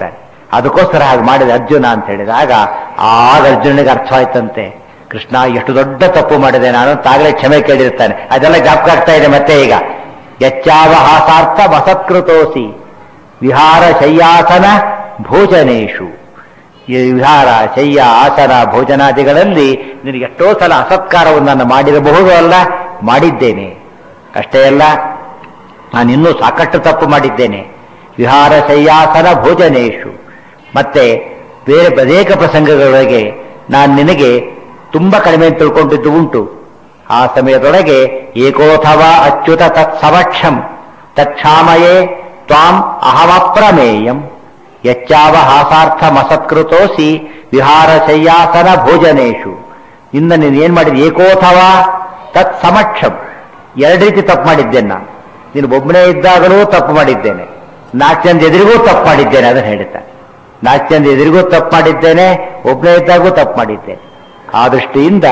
ಅದಕ್ಕೋಸ್ಕರ ಹಾಗೆ ಮಾಡಿದ ಅರ್ಜುನ ಅಂತ ಹೇಳಿದಾಗ ಆಗ ಅರ್ಜುನನಿಗೆ ಅರ್ಥವಾಯ್ತಂತೆ ಕೃಷ್ಣ ಎಷ್ಟು ದೊಡ್ಡ ತಪ್ಪು ಮಾಡಿದೆ ನಾನು ತಾಗಲೇ ಕ್ಷಮೆ ಕೇಳಿರ್ತಾನೆ ಅದೆಲ್ಲ ಜ್ಞಾಪಕ ಆಗ್ತಾ ಇದೆ ಮತ್ತೆ ಈಗ ಯಚ್ಚಾವ ಹಾಸಾರ್ಥ ಮಸತ್ಕೃತೋಸಿ ವಿಹಾರ ಶಯ್ಯಾಸನ ಭೋಜನೇಶು ಈ ವಿಹಾರ ಶಯ್ಯ ಆಸನ ಭೋಜನಾದಿಗಳಲ್ಲಿ ನಿನಗೆ ಎಷ್ಟೋ ಸಲ ಅಸತ್ಕಾರವನ್ನು ನಾನು ಮಾಡಿರಬಹುದು ಅಲ್ಲ ಮಾಡಿದ್ದೇನೆ ಅಷ್ಟೇ ಅಲ್ಲ ನಾನು ಇನ್ನೂ ಸಾಕಷ್ಟು ತಪ್ಪು ಮಾಡಿದ್ದೇನೆ ವಿಹಾರ ಶಯ್ಯಾಸನ ಭೋಜನೇಶು ಮತ್ತೆ ಬೇರೆ ಅನೇಕ ಪ್ರಸಂಗಗಳೊಳಗೆ ನಾನು ನಿನಗೆ ತುಂಬಾ ಕಡಿಮೆ ತಿಳ್ಕೊಂಡಿದ್ದು ಉಂಟು ಆ ಸಮಯದೊಳಗೆ ಏಕೋಥವಾ ಅಚ್ಯುತ ತತ್ ಸಮಕ್ಷಂ ತಕ್ಷಾಮಯೇ ತ್ವಾಂ ಅಹಮಪ್ರಮೇಯಂ ಯಚ್ಚಾವ ಹಾಸಾರ್ಥಮಸತ್ಕೃತೋಸಿ ವಿಹಾರ ಶಯ್ಯಾಸನ ಭೋಜನೇಶು ಇನ್ನ ನೀನು ಏನ್ ಮಾಡಿದ ಏಕೋಥವಾ ತತ್ ಸಮಕ್ಷಂ ಎರಡು ರೀತಿ ತಪ್ಪು ಮಾಡಿದ್ದೇನೆ ನಾನು ನೀನು ಒಬ್ಬನೇ ಇದ್ದಾಗಲೂ ತಪ್ಪು ಮಾಡಿದ್ದೇನೆ ನಾಲ್ಕು ಜನದ ಎದುರಿಗೂ ತಪ್ಪು ಮಾಡಿದ್ದೇನೆ ಅದನ್ನು ಹೇಳ್ತಾನೆ ನಾಲ್ಕು ಜನದ ಎದುರಿಗೂ ತಪ್ಪು ಮಾಡಿದ್ದೇನೆ ಒಬ್ಬನೇ ಇದ್ದಾಗೂ ತಪ್ಪು ಮಾಡಿದ್ದೇನೆ ಆ ದೃಷ್ಟಿಯಿಂದ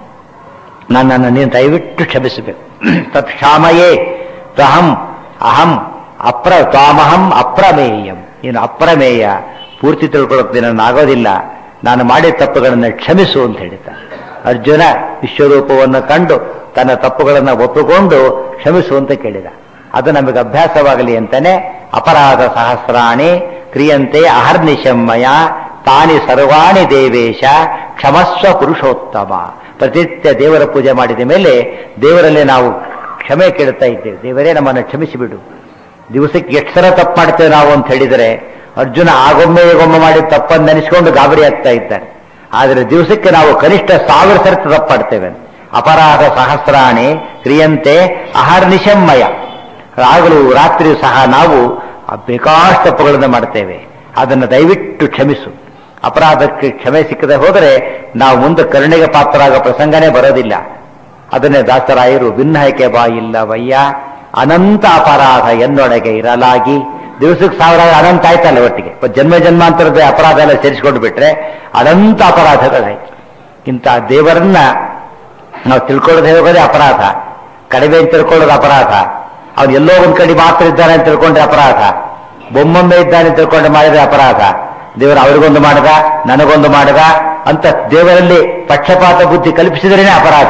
ನನ್ನನ್ನು ನೀನು ದಯವಿಟ್ಟು ಕ್ಷಮಿಸಬೇಕು ತತ್ ಕ್ಷಾಮಯೇ ತ್ವಹಂ ಅಹಂ ಅಪ್ರ ತ್ವಾಮಹಂ ಅಪ್ರಮೇಯಂ ನೀನು ಅಪ್ರಮೇಯ ಪೂರ್ತಿ ತಿಳ್ಕೊಳ್ಳೋಕೆ ನನ್ನಾಗೋದಿಲ್ಲ ನಾನು ಮಾಡಿದ ತಪ್ಪುಗಳನ್ನು ಕ್ಷಮಿಸು ಅಂತ ಹೇಳಿದ ಅರ್ಜುನ ವಿಶ್ವರೂಪವನ್ನು ಕಂಡು ತನ್ನ ತಪ್ಪುಗಳನ್ನು ಒಪ್ಪಿಕೊಂಡು ಕ್ಷಮಿಸು ಅಂತ ಕೇಳಿದ ಅದು ನಮಗೆ ಅಭ್ಯಾಸವಾಗಲಿ ಅಂತಾನೆ ಅಪರಾಧ ಸಹಸ್ರಾಣಿ ಕ್ರಿಯಂತೆ ಅಹರ್ನಿಶಮ್ಮಯ ತಾನಿ ಸರ್ವಾಣಿ ದೇವೇಶ ಕ್ಷಮಸ್ವ ಪುರುಷೋತ್ತಮ ಪ್ರತಿನಿತ್ಯ ದೇವರ ಪೂಜೆ ಮಾಡಿದ ಮೇಲೆ ದೇವರಲ್ಲಿ ನಾವು ಕ್ಷಮೆ ಕೇಳ್ತಾ ಇದ್ದೇವೆ ದೇವರೇ ನಮ್ಮನ್ನು ಕ್ಷಮಿಸಿಬಿಡು ದಿವಸಕ್ಕೆ ಎಷ್ಟು ಸಲ ತಪ್ಪು ಮಾಡ್ತೇವೆ ನಾವು ಅಂತ ಹೇಳಿದರೆ ಅರ್ಜುನ ಆಗೊಮ್ಮೆ ಈಗೊಮ್ಮೆ ಮಾಡಿ ತಪ್ಪನ್ನು ನೆನೆಸ್ಕೊಂಡು ಗಾಬರಿ ಆಗ್ತಾ ಇದ್ದಾನೆ ಆದರೆ ದಿವಸಕ್ಕೆ ನಾವು ಕನಿಷ್ಠ ಸಾವಿರ ಸರ್ತಿ ತಪ್ಪು ಮಾಡ್ತೇವೆ ಅಪರಾಧ ಸಹಸ್ರಾಣಿ ಕ್ರಿಯಂತೆ ಅಹರ್ನಿಶಮ್ಮಯ ರಾಗಲು ರಾತ್ರಿ ಸಹ ನಾವು ಬೇಕಾಷ್ಟು ತಪ್ಪುಗಳನ್ನು ಮಾಡ್ತೇವೆ ಅದನ್ನು ದಯವಿಟ್ಟು ಕ್ಷಮಿಸು ಅಪರಾಧಕ್ಕೆ ಕ್ಷಮೆ ಸಿಕ್ಕದೆ ಹೋದರೆ ನಾವು ಮುಂದೆ ಕರುಣೆಗೆ ಪಾತ್ರರಾಗೋ ಪ್ರಸಂಗನೇ ಬರೋದಿಲ್ಲ ಅದನ್ನೇ ದಾಸರಾಯರು ಭಿನ್ನಹಕ್ಕೆ ಬಾಯಿಲ್ಲ ವಯ್ಯ ಅನಂತ ಅಪರಾಧ ಎನ್ನೊಳಗೆ ಇರಲಾಗಿ ದಿವಸಕ್ಕೆ ಸಾವಿರ ಅನಂತ ಆಯ್ತಲ್ಲ ಒಟ್ಟಿಗೆ ಜನ್ಮ ಜನ್ಮಾಂತರದ ಅಪರಾಧ ಎಲ್ಲ ಸೇರಿಸ್ಕೊಂಡು ಬಿಟ್ರೆ ಅನಂತ ಅಪರಾಧಗಳಾಯ್ತು ಇಂಥ ದೇವರನ್ನ ನಾವು ತಿಳ್ಕೊಳ್ಳದೆ ಹೋಗೋದೇ ಅಪರಾಧ ಕಡಿಮೆ ಅಂತ ತಿಳ್ಕೊಳ್ಳೋದು ಅಪರಾಧ ಅವ್ನು ಎಲ್ಲೋ ಒಂದ್ ಕಡೆ ಮಾತ್ರ ಇದ್ದಾನೆ ಅಂತ ತಿಳ್ಕೊಂಡ್ರೆ ಅಪರಾಧ ಬೊಮ್ಮೊಮ್ಮೆ ಇದ್ದಾನೆ ಅಂತ ತಿಳ್ಕೊಂಡ್ರೆ ಮಾಡಿದ್ರೆ ಅಪರಾಧ ದೇವರು ಅವ್ರಿಗೊಂದು ಮಾಡದ ನನಗೊಂದು ಮಾಡದ ಅಂತ ದೇವರಲ್ಲಿ ಪಕ್ಷಪಾತ ಬುದ್ಧಿ ಕಲ್ಪಿಸಿದ್ರೇನೆ ಅಪರಾಧ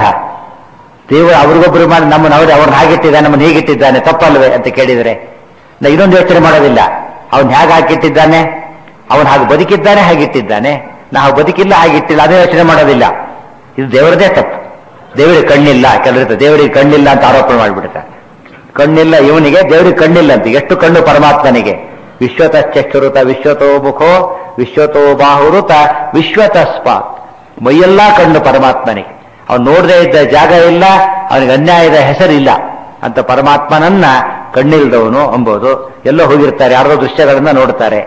ದೇವರು ಅವ್ರಿಗೊಬ್ಬರು ಮಾಡಿ ನಮ್ಮನ್ನು ಅವ್ರು ಅವ್ರನ್ನ ಹಾಗಿಟ್ಟಿದ್ದಾನೆ ನಮ್ಮನ್ನು ಹೀಗಿಟ್ಟಿದ್ದಾನೆ ತಪ್ಪಲ್ವೇ ಅಂತ ಕೇಳಿದರೆ ನಾ ಇದೊಂದು ಯೋಚನೆ ಮಾಡೋದಿಲ್ಲ ಅವನ್ ಹೇಗೆ ಹಾಕಿಟ್ಟಿದ್ದಾನೆ ಅವನು ಹಾಗೆ ಬದುಕಿದ್ದಾನೆ ಹಾಗಿಟ್ಟಿದ್ದಾನೆ ನಾವು ಬದುಕಿಲ್ಲ ಹಾಗಿಟ್ಟಿಲ್ಲ ಅದೇ ಯೋಚನೆ ಮಾಡೋದಿಲ್ಲ ಇದು ದೇವರದೇ ತಪ್ಪು ದೇವರಿಗೆ ಕಣ್ಣಿಲ್ಲ ಕೆಲವರು ದೇವರಿಗೆ ಕಣ್ಣಿಲ್ಲ ಅಂತ ಆರೋಪಣೆ ಮಾಡಿಬಿಡ್ತಾರೆ ಕಣ್ಣಿಲ್ಲ ಇವನಿಗೆ ದೇವರಿಗೆ ಕಣ್ಣಿಲ್ಲ ಅಂತ ಎಷ್ಟು ಕಣ್ಣು ಪರಮಾತ್ಮನಿಗೆ ವಿಶ್ವತಶ್ಚರುತ ವಿಶ್ವತೋ ಮುಖೋ ವಿಶ್ವತೋ ಬಾಹುರುತ ವಿಶ್ವತಸ್ಪಾತ್ ಮೈಯೆಲ್ಲ ಕಣ್ಣು ಪರಮಾತ್ಮನಿಗೆ ಅವನು ನೋಡದೇ ಇದ್ದ ಜಾಗ ಇಲ್ಲ ಅವನಿಗೆ ಅನ್ಯಾಯದ ಹೆಸರಿಲ್ಲ ಅಂತ ಪರಮಾತ್ಮನನ್ನ ಕಣ್ಣಿಲ್ದವನು ಅಂಬೋದು ಎಲ್ಲೋ ಹೋಗಿರ್ತಾರೆ ಯಾರೋ ದೃಶ್ಯಗಳನ್ನ ನೋಡ್ತಾರೆ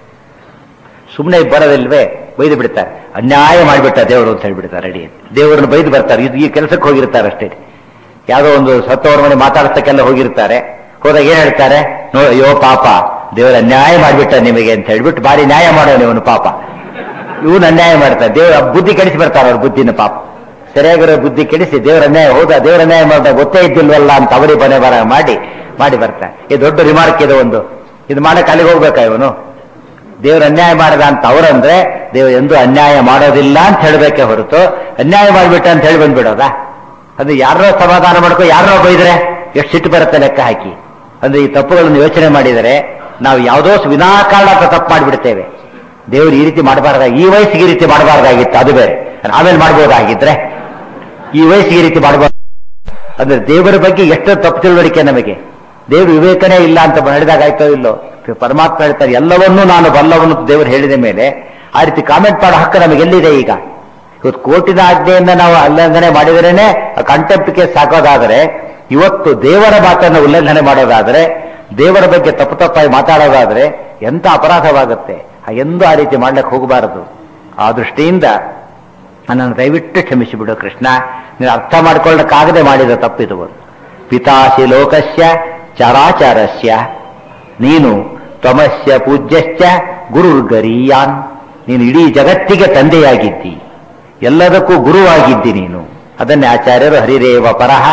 ಸುಮ್ಮನೆ ಬರೋದಿಲ್ವೇ ಬೈದು ಬಿಡ್ತಾರೆ ಅನ್ಯಾಯ ಮಾಡಿಬಿಟ್ಟ ದೇವರು ಅಂತ ಹೇಳ್ಬಿಡ್ತಾರೆ ರೆಡಿ ದೇವರನ್ನು ಬೈದು ಬರ್ತಾರೆ ಇದು ಈ ಕೆಲಸಕ್ಕೆ ಹೋಗಿರ್ತಾರೆ ಅಷ್ಟೇ ಯಾವುದೋ ಒಂದು ಸತ್ತವರ ಮನೆ ಮಾತಾಡ್ತಕ್ಕೆಲ್ಲ ಹೋಗಿರ್ತಾರೆ ಹೋದಾಗ ಏನ್ ಹೇಳ್ತಾರೆ ನೋ ಅಯ್ಯೋ ಪಾಪ ದೇವರ ಅನ್ಯಾಯ ಮಾಡಿಬಿಟ್ಟ ನಿಮಗೆ ಅಂತ ಹೇಳ್ಬಿಟ್ಟು ಭಾರಿ ನ್ಯಾಯ ಮಾಡೋನು ಇವನು ಪಾಪ ಇವನು ಅನ್ಯಾಯ ಮಾಡ್ತಾರೆ ದೇವರ ಬುದ್ಧಿ ಕೆಡಿಸಿ ಬರ್ತಾರೆ ಅವ್ರ ಬುದ್ಧಿನ ಪಾಪ ಸರಿಯಾಗಿರೋ ಬುದ್ಧಿ ಕೆಡಿಸಿ ದೇವರ ಅನ್ಯಾಯ ಹೌದಾ ದೇವರ ಅನ್ಯಾಯ ಮಾಡಿದ ಗೊತ್ತೇ ಇದ್ದಿಲ್ವಲ್ಲ ಅಂತ ಅವರಿಗೆ ಬನೆ ಬರ ಮಾಡಿ ಮಾಡಿ ಬರ್ತಾರೆ ಇದು ದೊಡ್ಡ ರಿಮಾರ್ಕ್ ಇದೆ ಒಂದು ಇದು ಮಾಡಕ್ಕೆ ಅಲ್ಲಿಗೆ ಹೋಗ್ಬೇಕಾ ಇವನು ದೇವ್ರ ಅನ್ಯಾಯ ಮಾಡದ ಅಂತ ಅವರಂದ್ರೆ ದೇವರು ಎಂದು ಅನ್ಯಾಯ ಮಾಡೋದಿಲ್ಲ ಅಂತ ಹೇಳಬೇಕೆ ಹೊರತು ಅನ್ಯಾಯ ಮಾಡಿಬಿಟ್ಟ ಅಂತ ಹೇಳಿ ಬಂದ್ಬಿಡೋದಾ ಅದು ಯಾರೋ ಸಮಾಧಾನ ಮಾಡ್ಕೊ ಯಾರೋ ಬೈದ್ರೆ ಎಷ್ಟು ಸಿಟ್ಟು ಬರುತ್ತೆ ಲೆಕ್ಕ ಹಾಕಿ ಅಂದ್ರೆ ಈ ತಪ್ಪುಗಳನ್ನು ಯೋಚನೆ ಮಾಡಿದರೆ ನಾವು ಯಾವುದೋ ವಿನಾಕಾರಣ ತಪ್ಪು ಮಾಡಿಬಿಡ್ತೇವೆ ದೇವರು ಈ ರೀತಿ ಮಾಡಬಾರ್ದ ಈ ವಯಸ್ಸಿಗೆ ಈ ರೀತಿ ಮಾಡಬಾರ್ದಾಗಿತ್ತು ಅದು ಬೇರೆ ಆಮೇಲೆ ಮಾಡ್ಬೋದಾಗಿದ್ರೆ ಈ ವಯಸ್ಸಿಗೆ ಈ ರೀತಿ ಮಾಡಬಾರ್ದು ಅಂದ್ರೆ ದೇವರ ಬಗ್ಗೆ ಎಷ್ಟು ತಪ್ಪು ತಿಳುವಳಿಕೆ ನಮಗೆ ದೇವರು ವಿವೇಕನೇ ಇಲ್ಲ ಅಂತ ನಡೆದಾಗ ಆಯ್ತೋ ಇಲ್ಲೋ ಪರಮಾತ್ಮ ಹೇಳ್ತಾರೆ ಎಲ್ಲವನ್ನೂ ನಾನು ಬಲ್ಲವನು ದೇವರು ಹೇಳಿದ ಮೇಲೆ ಆ ರೀತಿ ಕಾಮೆಂಟ್ ಮಾಡೋ ಹಕ್ಕು ನಮಗೆ ಎಲ್ಲಿದೆ ಈಗ ಇವತ್ತು ಕೋರ್ಟಿನ ಆಜ್ಞೆಯಿಂದ ನಾವು ಉಲ್ಲಂಘನೆ ಮಾಡಿದರೇನೆ ಕಂಟೆಂಪ್ಟ್ಗೆ ಸಾಕೋದಾದರೆ ಇವತ್ತು ದೇವರ ಮಾತನ್ನು ಉಲ್ಲಂಘನೆ ಮಾಡೋದಾದರೆ ದೇವರ ಬಗ್ಗೆ ತಪ್ಪು ತಪ್ಪಾಗಿ ಮಾತಾಡೋದಾದ್ರೆ ಎಂತ ಅಪರಾಧವಾಗುತ್ತೆ ಎಂದು ಆ ರೀತಿ ಮಾಡ್ಲಿಕ್ಕೆ ಹೋಗಬಾರದು ಆ ದೃಷ್ಟಿಯಿಂದ ನನ್ನನ್ನು ದಯವಿಟ್ಟು ಕ್ಷಮಿಸಿಬಿಡು ಕೃಷ್ಣ ನೀನು ಅರ್ಥ ಮಾಡ್ಕೊಳ್ಳಕ್ಕಾಗದೆ ಮಾಡಿದ ತಪ್ಪಿದು ಪಿತಾಸಿ ಲೋಕಸ್ಯ ಚರಾಚರಸ್ಯ ನೀನು ತ್ವಮಸ್ಯ ಪೂಜ್ಯಶ್ಚ ಗುರುರ್ಗರೀಯಾನ್ ನೀನು ಇಡೀ ಜಗತ್ತಿಗೆ ತಂದೆಯಾಗಿದ್ದಿ ಎಲ್ಲದಕ್ಕೂ ಗುರುವಾಗಿದ್ದಿ ನೀನು ಅದನ್ನೇ ಆಚಾರ್ಯರು ಹರಿರೇವ ಪರಹ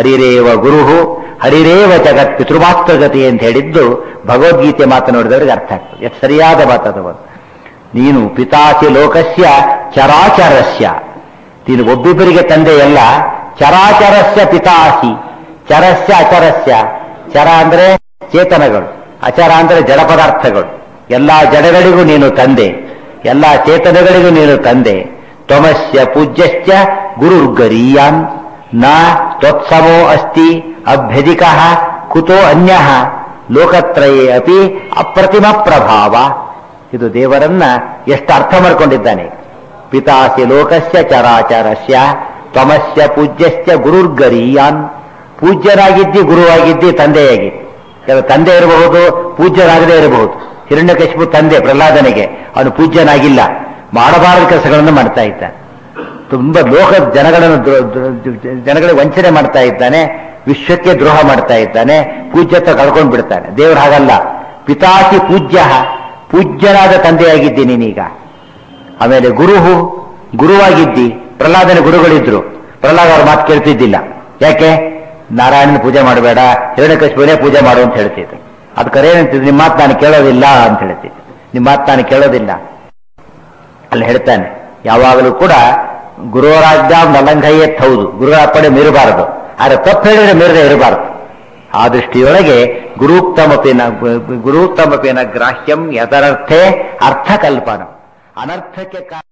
ಹರಿರೇವ ಗುರುಹು ಹರಿರೇವ ಜಗತ್ ಪಿತೃಮಾತ್ರಗತಿ ಅಂತ ಹೇಳಿದ್ದು ಭಗವದ್ಗೀತೆ ಮಾತನಾಡಿದವರಿಗೆ ಅರ್ಥ ಆಗ್ತದೆ ಎಷ್ಟು ಸರಿಯಾದ ಮಾತದವರು ನೀನು ಪಿತಾಸಿ ಲೋಕಸ್ಯ ಚರಾಚರಸ್ಯ ನೀನು ಒಬ್ಬಿಬ್ಬರಿಗೆ ತಂದೆಯಲ್ಲ ಚರಾಚರಸ್ಯ ಪಿತಾಸಿ ಚರಸ್ಯ ಅಚರಸ್ಯ ಚರ ಅಂದ್ರೆ ಚೇತನಗಳು ಅಚರ ಅಂದ್ರೆ ಜಡ ಪದಾರ್ಥಗಳು ಎಲ್ಲಾ ಜಡಗಳಿಗೂ ನೀನು ತಂದೆ ಎಲ್ಲಾ ಚೇತನಗಳಿಗೂ ನೀನು ತಂದೆ ತ್ವಮಸ್ಯ ಪೂಜ್ಯಶ್ಚ ಗುರುರ್ಗರೀಯಾನ್ ನ ತ್ವತ್ಸಮೋ ಅಸ್ತಿ ಅಭ್ಯಧಿಕ ಕುತೋ ಅನ್ಯ ಲೋಕತ್ರಯೇ ಅಪಿ ಅಪ್ರತಿಮ ಪ್ರಭಾವ ಇದು ದೇವರನ್ನ ಎಷ್ಟು ಅರ್ಥ ಮಾಡ್ಕೊಂಡಿದ್ದಾನೆ ಪಿತಾಸಿ ಲೋಕಸ್ಯ ಚರಾಚರಸ್ಯ ತ್ವಮಸ್ಯ ಪೂಜ್ಯಶ್ಚ ಗುರುರ್ಗರೀಯಾನ್ ಪೂಜ್ಯನಾಗಿದ್ದಿ ಗುರುವಾಗಿದ್ದಿ ತಂದೆಯಾಗಿದ್ದಿ ಕೆಲವು ತಂದೆ ಇರಬಹುದು ಪೂಜ್ಯನಾಗದೇ ಇರಬಹುದು ಹಿರಣ್ಯಕಶಿಪು ತಂದೆ ಪ್ರಹ್ಲಾದನಿಗೆ ಅವನು ಪೂಜ್ಯನಾಗಿಲ್ಲ ಮಾಡಬಾರದ ಕೆಲಸಗಳನ್ನು ಮಾಡ್ತಾ ಇದ್ದಾನೆ ತುಂಬಾ ಲೋಕ ಜನಗಳನ್ನು ದ್ರೋ- ದ್ರೋ- ಜನಗಳಿಗೆ ವಂಚನೆ ಮಾಡ್ತಾ ಇದ್ದಾನೆ ವಿಶ್ವಕ್ಕೆ ದ್ರೋಹ ಮಾಡ್ತಾ ಇದ್ದಾನೆ ಪೂಜ್ಯತ್ವ ಕಳ್ಕೊಂಡು ಬಿಡ್ತಾನೆ ದೇವರು ಹಾಗಲ್ಲ ಪಿತಾಸಿ ಪೂಜ್ಯ ಪೂಜ್ಯನಾದ ತಂದೆಯಾಗಿದ್ದಿ ನೀನೀಗ ಆಮೇಲೆ ಗುರುಹು ಗುರುವಾಗಿದ್ದಿ ಪ್ರಹ್ಲಾದನ ಗುರುಗಳಿದ್ರು ಪ್ರಹ್ಲಾದ ಅವ್ರ ಮಾತು ಕೇಳ್ತಿದ್ದಿಲ್ಲ ಯಾಕೆ ನಾರಾಯಣನ ಪೂಜೆ ಮಾಡಬೇಡ ಹಿರಣ್ಯಕಶಿಪುನೇ ಪೂಜೆ ಮಾಡು ಅಂತ ಹೇಳ್ತಿದ್ರು ಅದಕ್ಕೆ ಏನಂತಿದ್ರು ನಿಮ್ಮ ಮಾತು ನಾನು ಕೇಳೋದಿಲ್ಲ ಅಂತ ಹೇಳ್ತಿದ್ದೆ ನಿಮ್ಮ ಮಾತು ನಾನು ಕೇಳೋದಿಲ್ಲ ಅಲ್ಲಿ ಹೇಳ್ತಾನೆ ಯಾವಾಗಲೂ ಕೂಡ ಗುರುವರಾಜ್ಞಾಂ ನಲಂಘಯ್ಯತ್ ಹೌದು ಗುರುಗಳ ಅಪ್ಪಣೆ ಮೀರಬಾರದು ಆದರೆ ತಪ್ಪು ಹೇಳಿದ್ರೆ ಮೀರದೆ ಇರಬಾರದು ಆ ದೃಷ್ಟಿಯೊಳಗೆ ಗುರುಕ್ತಮಪಿನ ಗುರುಕ್ತಮಪಿನ ಗ್ರಾಹ್ಯಂ ಯದರರ್ಥೇ ಅರ್ಥಕಲ್ಪನ ಅನರ್ಥಕ್ಕೆ ಕಾರಣ